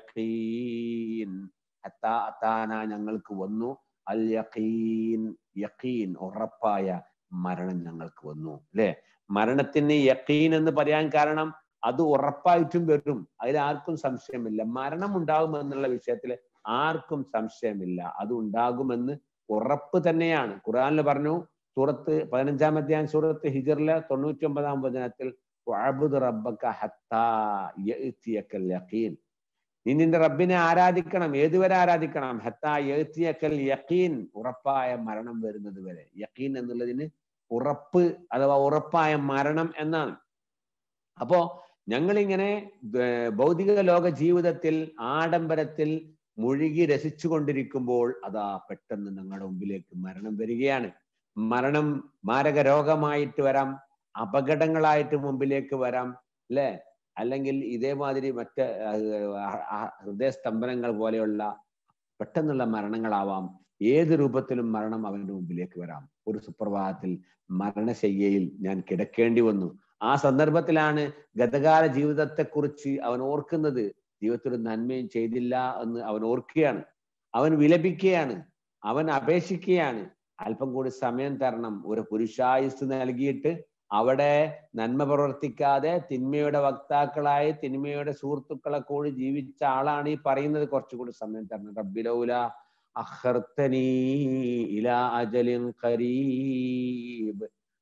യഖീൻ അത്താന ഞങ്ങൾക്ക് വന്നു അൽ യഖീൻ യഖീൻ ഉറപ്പായ മരണം ഞങ്ങൾക്ക് വന്നു അല്ലെ മരണത്തിന് യഖീൻ എന്ന് പറയാൻ കാരണം അത് ഉറപ്പായിട്ടും വരും അതിൽ ആർക്കും സംശയമില്ല മരണം ഉണ്ടാകും എന്നുള്ള വിഷയത്തിൽ ആർക്കും സംശയമില്ല അത് ഉണ്ടാകുമെന്ന് ഉറപ്പ് തന്നെയാണ് ഖുർആനിൽ പറഞ്ഞു സൂറത്ത് പതിനഞ്ചാം അധ്യായം സൂറത്ത് ഹിജറിലെ തൊണ്ണൂറ്റി ഒമ്പതാം വചനത്തിൽ വഅബ്ദു റബ്ബക ഹത്താ യഅ്തിയക്കൽ യഖീൻ നീ നിന്റെ റബ്ബിനെ ആരാധിക്കണം ഏതുവരെ ആരാധിക്കണം ഹത്താ യഅ്തിയക്കൽ യഖീൻ ഉറപ്പായ മരണം വരുന്നത് വരെ യഖീൻ എന്നുള്ളതിന് ഉറപ്പ് അഥവാ ഉറപ്പായ മരണം എന്നാണ് അപ്പോ ഞങ്ങളിങ്ങനെ ഏർ ഭൗതിക ലോക ജീവിതത്തിൽ ആഡംബരത്തിൽ മുഴുകി രസിച്ചു കൊണ്ടിരിക്കുമ്പോൾ അതാ പെട്ടെന്ന് ഞങ്ങളുടെ മുമ്പിലേക്ക് മരണം വരികയാണ് മരണം മാരക രോഗമായിട്ട് വരാം അപകടങ്ങളായിട്ട് മുമ്പിലേക്ക് വരാം അല്ലെ അല്ലെങ്കിൽ ഇതേമാതിരി മറ്റ് ഹൃദയസ്തംഭനങ്ങൾ പോലെയുള്ള പെട്ടെന്നുള്ള മരണങ്ങളാവാം ഏത് രൂപത്തിലും മരണം അവന്റെ മുമ്പിലേക്ക് വരാം ഒരു സുപ്രഭാതത്തിൽ മരണശയ്യയിൽ ഞാൻ കിടക്കേണ്ടി വന്നു ആ സന്ദർഭത്തിലാണ് ഗതകാല ജീവിതത്തെക്കുറിച്ച് അവൻ ഓർക്കുന്നത് ജീവിതത്തിൽ ഒരു നന്മയും ചെയ്തില്ല എന്ന് അവൻ ഓർക്കുകയാണ് അവൻ വിലപിക്കുകയാണ് അവൻ അപേക്ഷിക്കുകയാണ് അല്പം കൂടി സമയം തരണം ഒരു പുരുഷായുസ് നൽകിയിട്ട് അവിടെ നന്മ പ്രവർത്തിക്കാതെ തിന്മയുടെ വക്താക്കളായി തിന്മയുടെ സുഹൃത്തുക്കളെ കൂടി ജീവിച്ച ആളാണ് ഈ പറയുന്നത് കുറച്ചുകൂടി സമയം തരണം റബ്ബിലൗല അഖർത്തനീ ഇലാ അജലിൻ ഖരീബ്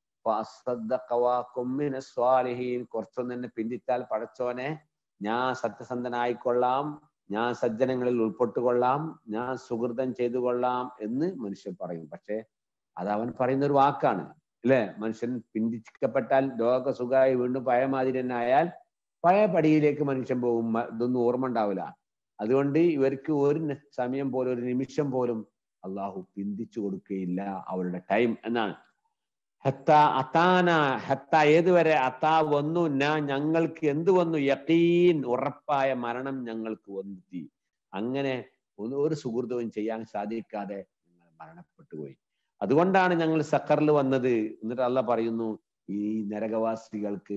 സ്വാലിഹീൻ കുറച്ചൊന്ന് എന്നെ പിന്തിച്ചാൽ പടച്ചോനെ ഞാൻ സത്യസന്ധനായിക്കൊള്ളാം ഞാൻ സജ്ജനങ്ങളിൽ ഉൾപ്പെട്ടുകൊള്ളാം ഞാൻ സുഹൃതം ചെയ്തു കൊള്ളാം എന്ന് മനുഷ്യൻ പറയും പക്ഷെ അത് അവൻ പറയുന്ന ഒരു വാക്കാണ് അല്ലെ മനുഷ്യൻ പിന്തിക്കപ്പെട്ടാൽ രോഗസുഖമായി വീണ്ടും പഴയ മാതിരി തന്നെ ആയാൽ പഴയ പടിയിലേക്ക് മനുഷ്യൻ പോകും ഇതൊന്നും ഓർമ്മ ഉണ്ടാവില്ല അതുകൊണ്ട് ഇവർക്ക് ഒരു സമയം പോലും ഒരു നിമിഷം പോലും അള്ളാഹു പിന്തിച്ചു കൊടുക്കുകയില്ല അവരുടെ ടൈം എന്നാണ് ഹത്ത അത്താന ഹത്ത ഏതുവരെ അത്താ വന്നു ഞാൻ ഞങ്ങൾക്ക് എന്ത് വന്നു യക്കീൻ ഉറപ്പായ മരണം ഞങ്ങൾക്ക് വന്നെത്തി അങ്ങനെ ഒരു സുഹൃതവും ചെയ്യാൻ സാധിക്കാതെ ഞങ്ങൾ മരണപ്പെട്ടു പോയി അതുകൊണ്ടാണ് ഞങ്ങൾ സക്കറിൽ വന്നത് എന്നിട്ട് അല്ല പറയുന്നു ഈ നരകവാസികൾക്ക്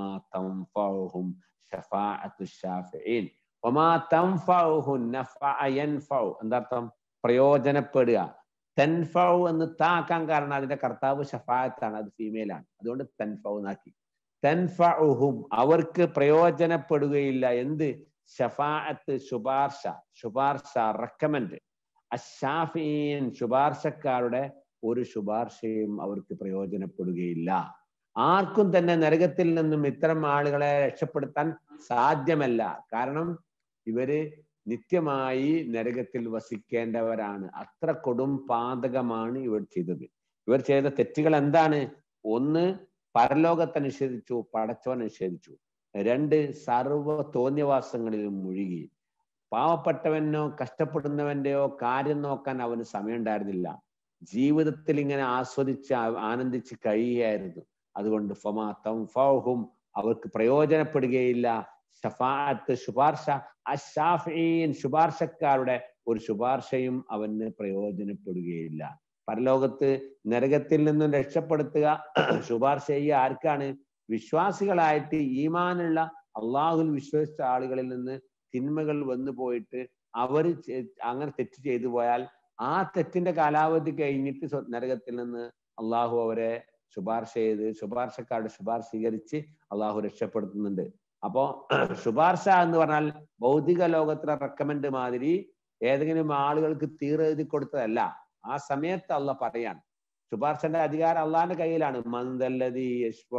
എന്താർത്ഥം പ്രയോജനപ്പെടുക തെൻഫൗ എന്ന് താക്കാൻ കാരണം അതിന്റെ കർത്താവ് ഷഫായത്താണ് അത് ഫീമെയിലാണ് അതുകൊണ്ട് തെൻഫൗ എന്നാക്കി തെൻഫും അവർക്ക് പ്രയോജനപ്പെടുകയില്ല എന്ത് ഷഫാഅത്ത് ശുപാർശ ശുപാർശ റെക്കമെൻഡ് അഷാഫീൻ ശുപാർശക്കാരുടെ ഒരു ശുപാർശയും അവർക്ക് പ്രയോജനപ്പെടുകയില്ല ആർക്കും തന്നെ നരകത്തിൽ നിന്നും ഇത്തരം ആളുകളെ രക്ഷപ്പെടുത്താൻ സാധ്യമല്ല കാരണം ഇവര് നിത്യമായി നരകത്തിൽ വസിക്കേണ്ടവരാണ് അത്ര കൊടും പാതകമാണ് ഇവർ ചെയ്തത് ഇവർ ചെയ്ത തെറ്റുകൾ എന്താണ് ഒന്ന് പരലോകത്തെ നിഷേധിച്ചു പടച്ചോനെ നിഷേധിച്ചു രണ്ട് സർവ തോന്നിയവാസങ്ങളിലും മുഴുകി പാവപ്പെട്ടവനോ കഷ്ടപ്പെടുന്നവന്റെയോ കാര്യം നോക്കാൻ അവന് സമയം ഉണ്ടായിരുന്നില്ല ജീവിതത്തിൽ ഇങ്ങനെ ആസ്വദിച്ച് ആനന്ദിച്ച് കഴിയുകയായിരുന്നു അതുകൊണ്ട് ഫമാ തംഫഹും അവർക്ക് പ്രയോജനപ്പെടുകയില്ല ഷഫാഅത്ത് ശുപാർശ അഷാഫീൻ ശുപാർശക്കാരുടെ ഒരു ശുപാർശയും അവന് പ്രയോജനപ്പെടുകയില്ല പരലോകത്ത് നരകത്തിൽ നിന്നും രക്ഷപ്പെടുത്തുക ശുപാർശ ചെയ്യുക ആർക്കാണ് വിശ്വാസികളായിട്ട് ഈമാനുള്ള അള്ളാഹുൽ വിശ്വസിച്ച ആളുകളിൽ നിന്ന് തിന്മകൾ വന്നു പോയിട്ട് അവർ അങ്ങനെ തെറ്റ് ചെയ്തു പോയാൽ ആ തെറ്റിന്റെ കാലാവധി കഴിഞ്ഞിട്ട് നരകത്തിൽ നിന്ന് അള്ളാഹു അവരെ ശുപാർശ ചെയ്ത് ശുപാർശക്കാരുടെ ശുപാർശ സ്വീകരിച്ച് അള്ളാഹു രക്ഷപ്പെടുത്തുന്നുണ്ട് അപ്പോ ശുപാർശ എന്ന് പറഞ്ഞാൽ ഭൗതിക ലോകത്തിലെ റെക്കമെൻഡ് മാതിരി ഏതെങ്കിലും ആളുകൾക്ക് തീരെഴുതി കൊടുത്തതല്ല ആ സമയത്ത് അള്ള പറയാണ് ശുപാർശന്റെ അധികാരം അള്ളാഹിന്റെ കയ്യിലാണ് മന്ദല്ലതി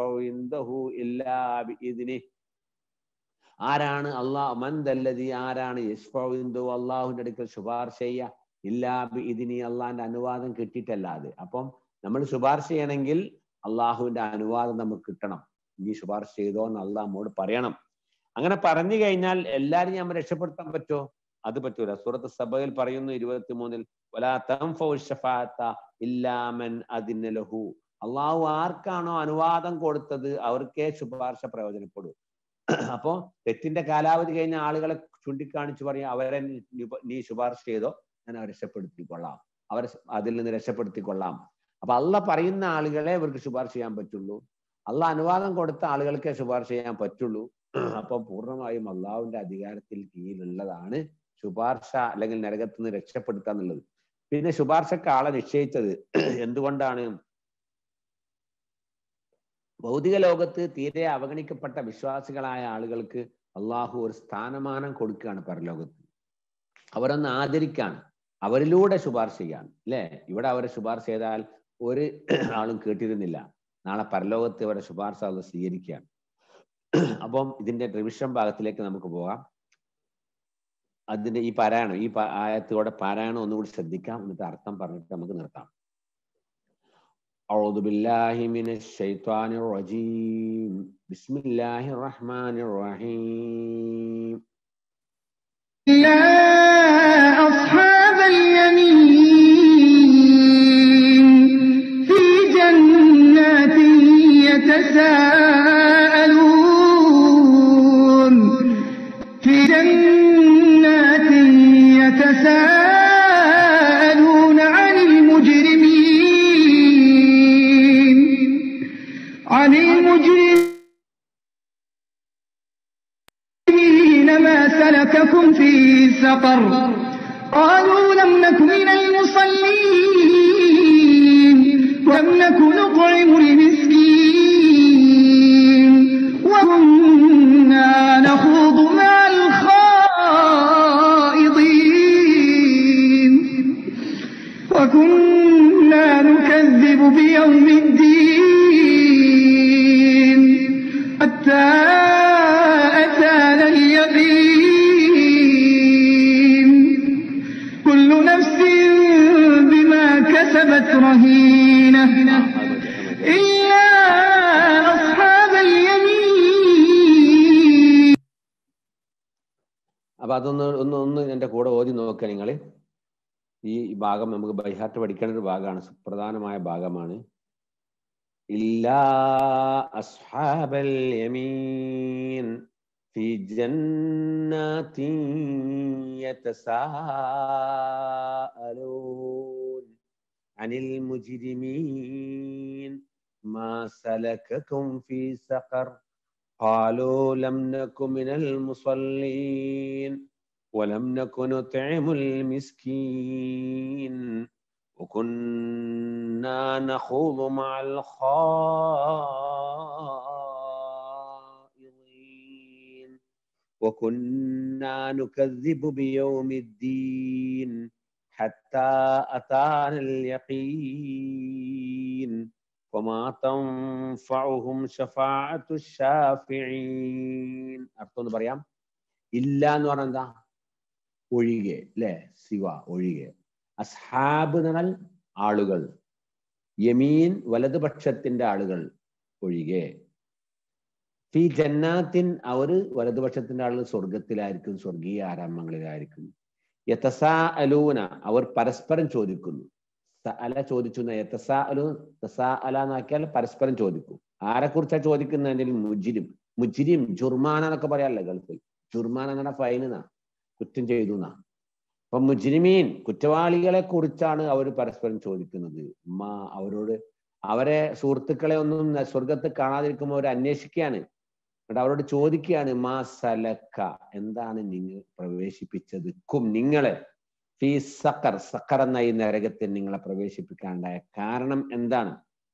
ഇതിന് ആരാണ് അള്ളാഹ് മന്ദല്ലതി ആരാണ് യശ്ഫിന്ദു അള്ളാഹുവിന്റെ അടുക്കൽ ശുപാർശ ചെയ്യുക ഇല്ലാബി ഇതിന് അള്ളാഹിന്റെ അനുവാദം കിട്ടിയിട്ടല്ലാതെ അപ്പം നമ്മൾ ശുപാർശ ചെയ്യണമെങ്കിൽ അള്ളാഹുവിന്റെ അനുവാദം നമുക്ക് കിട്ടണം നീ ശുപാർശ ചെയ്തോ എന്ന് അള്ളാഹ് നമ്മോട് പറയണം അങ്ങനെ പറഞ്ഞു കഴിഞ്ഞാൽ എല്ലാരും നമ്മൾ രക്ഷപ്പെടുത്താൻ പറ്റുമോ അത് പറ്റൂല സൂറത്ത് സഭയിൽ പറയുന്നു ഇരുപത്തി മൂന്നിൽ ഇല്ലാമൻ അതിന് ലഹു അള്ളാഹു ആർക്കാണോ അനുവാദം കൊടുത്തത് അവർക്കേ ശുപാർശ പ്രയോജനപ്പെടൂ അപ്പോ തെറ്റിന്റെ കാലാവധി കഴിഞ്ഞ ആളുകളെ ചൂണ്ടിക്കാണിച്ചു പറയും അവരെ നീ ശുപാർശ ചെയ്തോ ഞാൻ അവരെ രക്ഷപ്പെടുത്തിക്കൊള്ളാം അവരെ അതിൽ നിന്ന് രക്ഷപ്പെടുത്തിക്കൊള്ളാം അപ്പൊ അള്ള പറയുന്ന ആളുകളെ ഇവർക്ക് ശുപാർശ ചെയ്യാൻ പറ്റുള്ളൂ അള്ള അനുവാദം കൊടുത്ത ആളുകൾക്കേ ശുപാർശ ചെയ്യാൻ പറ്റുള്ളൂ അപ്പൊ പൂർണ്ണമായും അള്ളാഹുവിന്റെ അധികാരത്തിൽ കീഴിലുള്ളതാണ് ശുപാർശ അല്ലെങ്കിൽ നരകത്തിൽ നിന്ന് രക്ഷപ്പെടുത്തുക എന്നുള്ളത് പിന്നെ ശുപാർശക്ക് ആളെ നിശ്ചയിച്ചത് എന്തുകൊണ്ടാണ് ഭൗതിക ലോകത്ത് തീരെ അവഗണിക്കപ്പെട്ട വിശ്വാസികളായ ആളുകൾക്ക് അള്ളാഹു ഒരു സ്ഥാനമാനം കൊടുക്കുകയാണ് പരലോകത്ത് അവരൊന്ന് ആദരിക്കാണ് അവരിലൂടെ ശുപാർശ ചെയ്യാണ് അല്ലേ ഇവിടെ അവരെ ശുപാർശ ചെയ്താൽ ഒരു ആളും കേട്ടിരുന്നില്ല നാളെ പരലോകത്ത് അവരുടെ ശുപാർശ അത് സ്വീകരിക്കുകയാണ് അപ്പം ഇതിന്റെ റിവിഷൻ ഭാഗത്തിലേക്ക് നമുക്ക് പോകാം അതിന്റെ ഈ പാരായണം ഈ പ- ആയത്തോടെ പാരായണം ഒന്നുകൂടി ശ്രദ്ധിക്കാം എന്നിട്ട് അർത്ഥം പറഞ്ഞിട്ട് നമുക്ക് നിർത്താം أعوذ بالله من الشيطان الرجيم بسم الله الرحمن الرحيم إلا أصحاب اليمين في جنات يتساءلون في جنات يتساءلون عن المجرمين عن المجرمين ما سلككم في سقر قالوا لم نك من المصلين ولم نك نطعم المسكين وكنا نخوض مع الخائضين وكنا نكذب بيوم الدين حتى أتانا اليقين كل نفس بما كسبت رهينة إلا أصحاب اليمين അപ്പൊ അതൊന്ന് ഒന്ന് ഒന്ന് എന്റെ കൂടെ ഓതി നോക്കുക നിങ്ങൾ ഈ ഭാഗം നമുക്ക് ബൈഹാർട്ട് പഠിക്കേണ്ട ഒരു ഭാഗമാണ് സുപ്രധാനമായ ഭാഗമാണ് ഇല്ലാ അസ്ഹാബൽ യമീൻ في جنات يتساءلون عن المجرمين ما سلككم في سقر قالوا لم نك من المصلين ولم نك نطعم المسكين وكنا نخوض مع الخائضين وكنا نكذب بيوم الدين حتى أتانا اليقين وما تنفعهم شفاعة الشافعين അർത്ഥം ഒന്ന് പറയാം ഇല്ല എന്ന് പറഞ്ഞാൽ എന്താ ഒഴികെ അല്ലെ ശിവ ഒഴികെ അസ്ഹാബ് എന്ന് പറഞ്ഞാൽ ആളുകൾ യമീൻ വലതുപക്ഷത്തിന്റെ ആളുകൾ ഒഴികെ ഫി ജന്നാത്തിൻ അവര് വലതുപക്ഷത്തിന്റെ ആളുകൾ സ്വർഗത്തിലായിരിക്കും സ്വർഗീയ ആരാമങ്ങളിലായിരിക്കും യതസാ അലൂന അവർ പരസ്പരം ചോദിക്കുന്നു അല ചോദിച്ചു യതസാ അലു തസാ അല എന്നാക്കിയാൽ പരസ്പരം ചോദിക്കും ആരെ കുറിച്ചാ ചോദിക്കുന്നതിൽ മുജിരിം മുജിരിം ജുർമാന എന്നൊക്കെ പറയാല്ലേ ഗൾഫിൽ ജുർമാന എന്ന ഫൈൻ എന്നാ കുറ്റം ചെയ്തു എന്നാ അപ്പൊ മുജ്രിമീൻ കുറ്റവാളികളെ കുറിച്ചാണ് അവർ പരസ്പരം ചോദിക്കുന്നത് മാ അവരോട് അവരെ സുഹൃത്തുക്കളെ ഒന്നും ന- സ്വർഗത്ത് കാണാതിരിക്കുമ്പോൾ അവർ അന്വേഷിക്കുകയാണ് എന്നിട്ട് അവരോട് ചോദിക്കുകയാണ് മാ സലക്ക എന്താണ് നിങ്ങൾ പ്രവേശിപ്പിച്ചത് കും നിങ്ങളെ ഫീ സക്കർ സക്കർ എന്ന ഈ നരകത്തിൽ നിങ്ങളെ പ്രവേശിപ്പിക്കാനുണ്ടായ കാരണം എന്താണ്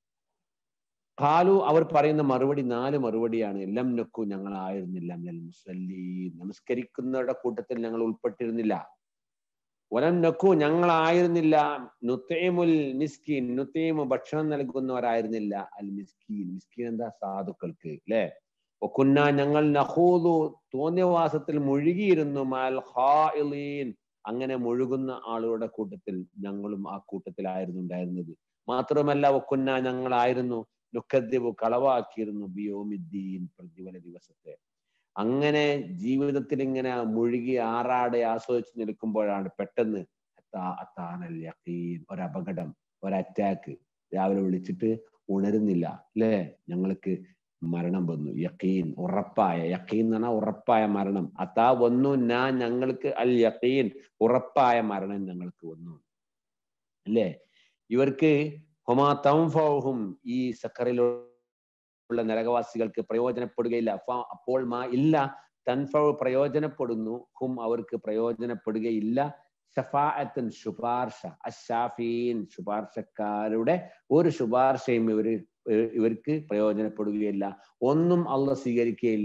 കാലു അവർ പറയുന്ന മറുപടി നാല് മറുപടിയാണ് എല്ലാം നക്കു ഞങ്ങളായിരുന്നില്ല മിനൽ മുസല്ലീൻ നമസ്കരിക്കുന്നവരുടെ കൂട്ടത്തിൽ ഞങ്ങൾ ഉൾപ്പെട്ടിരുന്നില്ല വലം നക്കു ഞങ്ങളായിരുന്നില്ല നുത്തേമുൽ മിസ്കീൻ നുത്തേമു ഭക്ഷണം നൽകുന്നവരായിരുന്നില്ല അൽ മിസ്കീൻ മിസ്കീൻ എന്താ സാധുക്കൾക്ക് അല്ലെ ഒക്കുന്ന ഞങ്ങൾ നഹൂദു തോന്നിയവാസത്തിൽ മുഴുകിയിരുന്നു മാൽ ഖായിലീൻ അങ്ങനെ മുഴുകുന്ന ആളുകളുടെ കൂട്ടത്തിൽ ഞങ്ങളും ആ കൂട്ടത്തിലായിരുന്നു ഉണ്ടായിരുന്നത് മാത്രമല്ല ഒക്കുന്ന ഞങ്ങളായിരുന്നു നുക്കദ്യബു കളവാക്കിയിരുന്നു ബിയോമിദ്ദീൻ പ്രതിഫല ദിവസത്തെ അങ്ങനെ ജീവിതത്തിൽ ഇങ്ങനെ മുഴുകി ആറാടെ ആസ്വദിച്ച് നിൽക്കുമ്പോഴാണ് പെട്ടെന്ന് അത്താ- അത്താനൽ യഖീൻ ഒരു അപകടം ഒരു അറ്റാക്ക് രാവിലെ വിളിച്ചിട്ട് ഉണരുന്നില്ല അല്ലേ ഞങ്ങൾക്ക് മരണം വന്നു യക്കീൻ ഉറപ്പായ യക്കീൻ എന്ന് പറഞ്ഞാൽ ഉറപ്പായ മരണം അതാ വന്നു ഞാൻ ഞങ്ങൾക്ക് അൽ യക്കീൻ ഉറപ്പായ മരണം ഞങ്ങൾക്ക് വന്നു അല്ലേ ഇവർക്ക് ഹൊമാ തംഫൗഹും ഈ സക്കറിലുള്ള നരകവാസികൾക്ക് പ്രയോജനപ്പെടുകയില്ല ഫ- അപ്പോൾ മാ ഇല്ല തൻഫൗ പ്രയോജനപ്പെടുന്നു ഹും അവർക്ക് പ്രയോജനപ്പെടുകയില്ല ഷഫാഅത്തൻ ശുപാർശ അഷാഫീൻ ശുപാർശക്കാരുടെ ഒരു ശുപാർശയും ഇവര് ഏർ ഇവർക്ക് പ്രയോജനപ്പെടുകയില്ല ഒന്നും അള്ള സ്വീകരിക്കുകയില്ല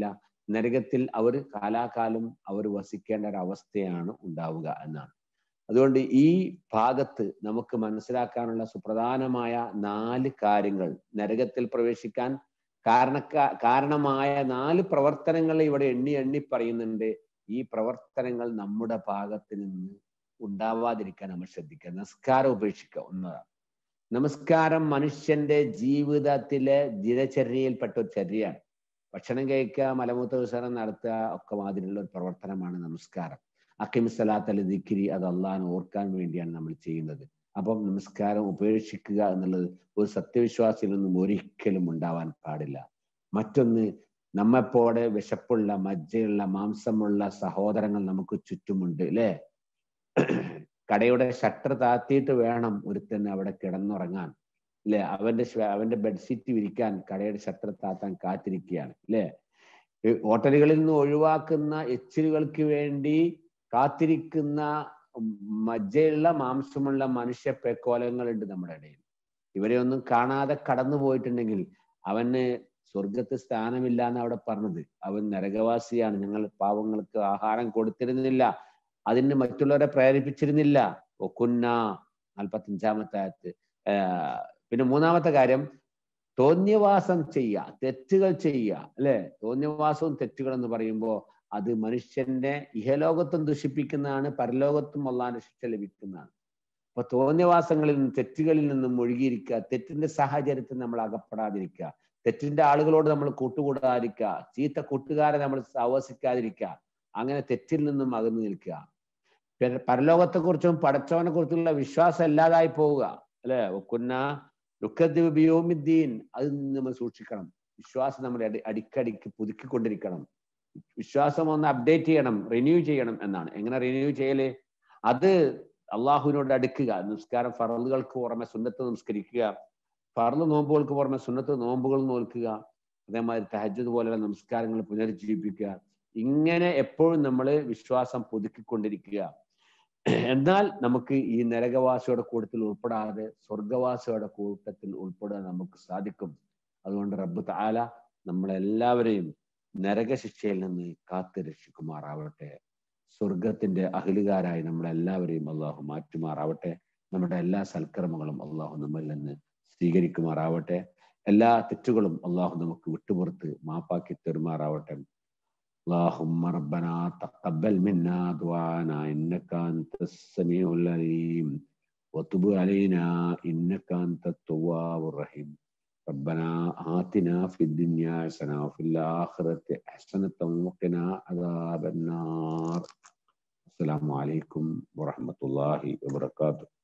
നരകത്തിൽ അവർ കാലാകാലം അവർ വസിക്കേണ്ട ഒരു അവസ്ഥയാണ് ഉണ്ടാവുക എന്നാണ് അതുകൊണ്ട് ഈ ഭാഗത്ത് നമുക്ക് മനസ്സിലാക്കാനുള്ള സുപ്രധാനമായ നാല് കാര്യങ്ങൾ നരകത്തിൽ പ്രവേശിക്കാൻ കാരണക്കാ കാരണമായ നാല് പ്രവർത്തനങ്ങൾ ഇവിടെ എണ്ണി എണ്ണി പറയുന്നുണ്ട് ഈ പ്രവർത്തനങ്ങൾ നമ്മുടെ ഭാഗത്ത് നിന്ന് ഉണ്ടാവാതിരിക്കാൻ നമ്മൾ ശ്രദ്ധിക്കുക നമസ്കാരം ഉപേക്ഷിക്കുക ഒന്നതാണ് നമസ്കാരം മനുഷ്യന്റെ ജീവിതത്തിലെ ദിനചര്യയിൽപ്പെട്ട ഒരു ചര്യയാണ് ഭക്ഷണം കഴിക്കുക മലമൂത്ര വിസർജനം നടത്തുക ഒക്കെ മാതിരിയുള്ള ഒരു പ്രവർത്തനമാണ് നമസ്കാരം അക്കിമിസലാത്തൽ ദിക്കിരി അത് അള്ളാഹാൻ ഓർക്കാൻ വേണ്ടിയാണ് നമ്മൾ ചെയ്യുന്നത് അപ്പം നമസ്കാരം ഉപേക്ഷിക്കുക എന്നുള്ളത് ഒരു സത്യവിശ്വാസിയിൽ നിന്നും ഒരിക്കലും ഉണ്ടാവാൻ പാടില്ല മറ്റൊന്ന് നമ്മെപ്പോലെ വിശപ്പുള്ള മജ്ജയുള്ള മാംസമുള്ള സഹോദരങ്ങൾ നമുക്ക് ചുറ്റുമുണ്ട് അല്ലേ കടയുടെ ഷട്ടർ താത്തിയിട്ട് വേണം ഒരുത്തൻ അവിടെ കിടന്നുറങ്ങാൻ അല്ലെ അവന്റെ അവന്റെ ബെഡ്ഷീറ്റ് വിരിക്കാൻ കടയുടെ ഷട്ടർ താത്താൻ കാത്തിരിക്കുകയാണ് അല്ലെ ഹോട്ടലുകളിൽ നിന്ന് ഒഴിവാക്കുന്ന എച്ചിലുകൾക്ക് വേണ്ടി കാത്തിരിക്കുന്ന മജ്ജയുള്ള മാംസമുള്ള മനുഷ്യ പെക്കോലങ്ങളുണ്ട് നമ്മുടെ ഇടയിൽ ഇവരെ ഒന്നും കാണാതെ കടന്നു പോയിട്ടുണ്ടെങ്കിൽ അവന് സ്വർഗത്ത് സ്ഥാനമില്ല എന്ന് അവിടെ പറഞ്ഞത് അവൻ നരകവാസിയാണ് ഞങ്ങൾ പാവങ്ങൾക്ക് ആഹാരം കൊടുത്തിരുന്നില്ല അതിന് മറ്റുള്ളവരെ പ്രേരിപ്പിച്ചിരുന്നില്ല ഒക്കുന്ന നാൽപ്പത്തഞ്ചാമത്തെ ആയത്ത് പിന്നെ മൂന്നാമത്തെ കാര്യം തോന്നിയവാസം ചെയ്യുക തെറ്റുകൾ ചെയ്യുക അല്ലെ തോന്നിയവാസവും തെറ്റുകൾ എന്ന് പറയുമ്പോൾ അത് മനുഷ്യന്റെ ഇഹലോകത്തും ദുഷിപ്പിക്കുന്നതാണ് പരലോകത്തും അള്ളാന്റെ ശിക്ഷ ലഭിക്കുന്നതാണ് അപ്പൊ തോന്നിയവാസങ്ങളിൽ നിന്നും തെറ്റുകളിൽ നിന്നും ഒഴുകിയിരിക്കുക തെറ്റിന്റെ സാഹചര്യത്തിൽ നമ്മൾ അകപ്പെടാതിരിക്കുക തെറ്റിന്റെ ആളുകളോട് നമ്മൾ കൂട്ടുകൂടാതിരിക്കുക ചീത്ത കൂട്ടുകാരെ നമ്മൾ സഹവസിക്കാതിരിക്കുക അങ്ങനെ തെറ്റിൽ നിന്നും അകന്നു നിൽക്കുക പരലോകത്തെക്കുറിച്ചും പടച്ചവനെ കുറിച്ചുള്ള വിശ്വാസം ഇല്ലാതായി പോവുക അല്ലെ ഒക്കുന്ന ലുക്കദ്ബിയോമിദ്ദീൻ അതിൽ നിന്ന് നമ്മൾ സൂക്ഷിക്കണം വിശ്വാസം നമ്മൾ അടിക്കടിക്ക് പുതുക്കിക്കൊണ്ടിരിക്കണം വിശ്വാസം ഒന്ന് അപ്ഡേറ്റ് ചെയ്യണം റിന്യൂ ചെയ്യണം എന്നാണ് എങ്ങനെ റിന്യൂ ചെയ്യല് അത് അള്ളാഹുവിനോട് അടുക്കുക നിസ്കാരം ഫറലുകൾക്ക് പുറമെ സുന്നത്ത് നമസ്കരിക്കുക ഫറല് നോമ്പുകൾക്ക് പുറമെ സുന്നത്ത് നോമ്പുകൾ നോൽക്കുക അതേമാതിരി തഹജത് പോലെയുള്ള നമസ്കാരങ്ങൾ പുനരുജ്ജീവിപ്പിക്കുക ഇങ്ങനെ എപ്പോഴും നമ്മൾ വിശ്വാസം പുതുക്കിക്കൊണ്ടിരിക്കുക എന്നാൽ നമുക്ക് ഈ നരകവാസിയുടെ കൂട്ടത്തിൽ ഉൾപ്പെടാതെ സ്വർഗവാസിയുടെ കൂട്ടത്തിൽ ഉൾപ്പെടാൻ നമുക്ക് സാധിക്കും അതുകൊണ്ട് റബ്ബ് താല നമ്മളെല്ലാവരെയും നരകശിക്ഷയിൽ നിന്ന് കാത്തു രക്ഷിക്കുമാറാവട്ടെ സ്വർഗത്തിന്റെ അഖിലുകാരായി നമ്മളെല്ലാവരെയും അള്ളാഹു മാറ്റുമാറാവട്ടെ നമ്മുടെ എല്ലാ സൽക്കർമ്മങ്ങളും അള്ളാഹു നമ്മളിൽ നിന്ന് സ്വീകരിക്കുമാറാവട്ടെ എല്ലാ തെറ്റുകളും അള്ളാഹു നമുക്ക് വിട്ടുപുറത്ത് മാപ്പാക്കി തെരുമാറാവട്ടെ اللهم ربنا تقبل منا دعانا انك انت السميع العليم وتب علينا انك انت التواب الرحيم ربنا آتنا في الدنيا حسنة وفي الآخرة حسنة وقنا عذاب النار السلام عليكم ورحمة الله وبركاته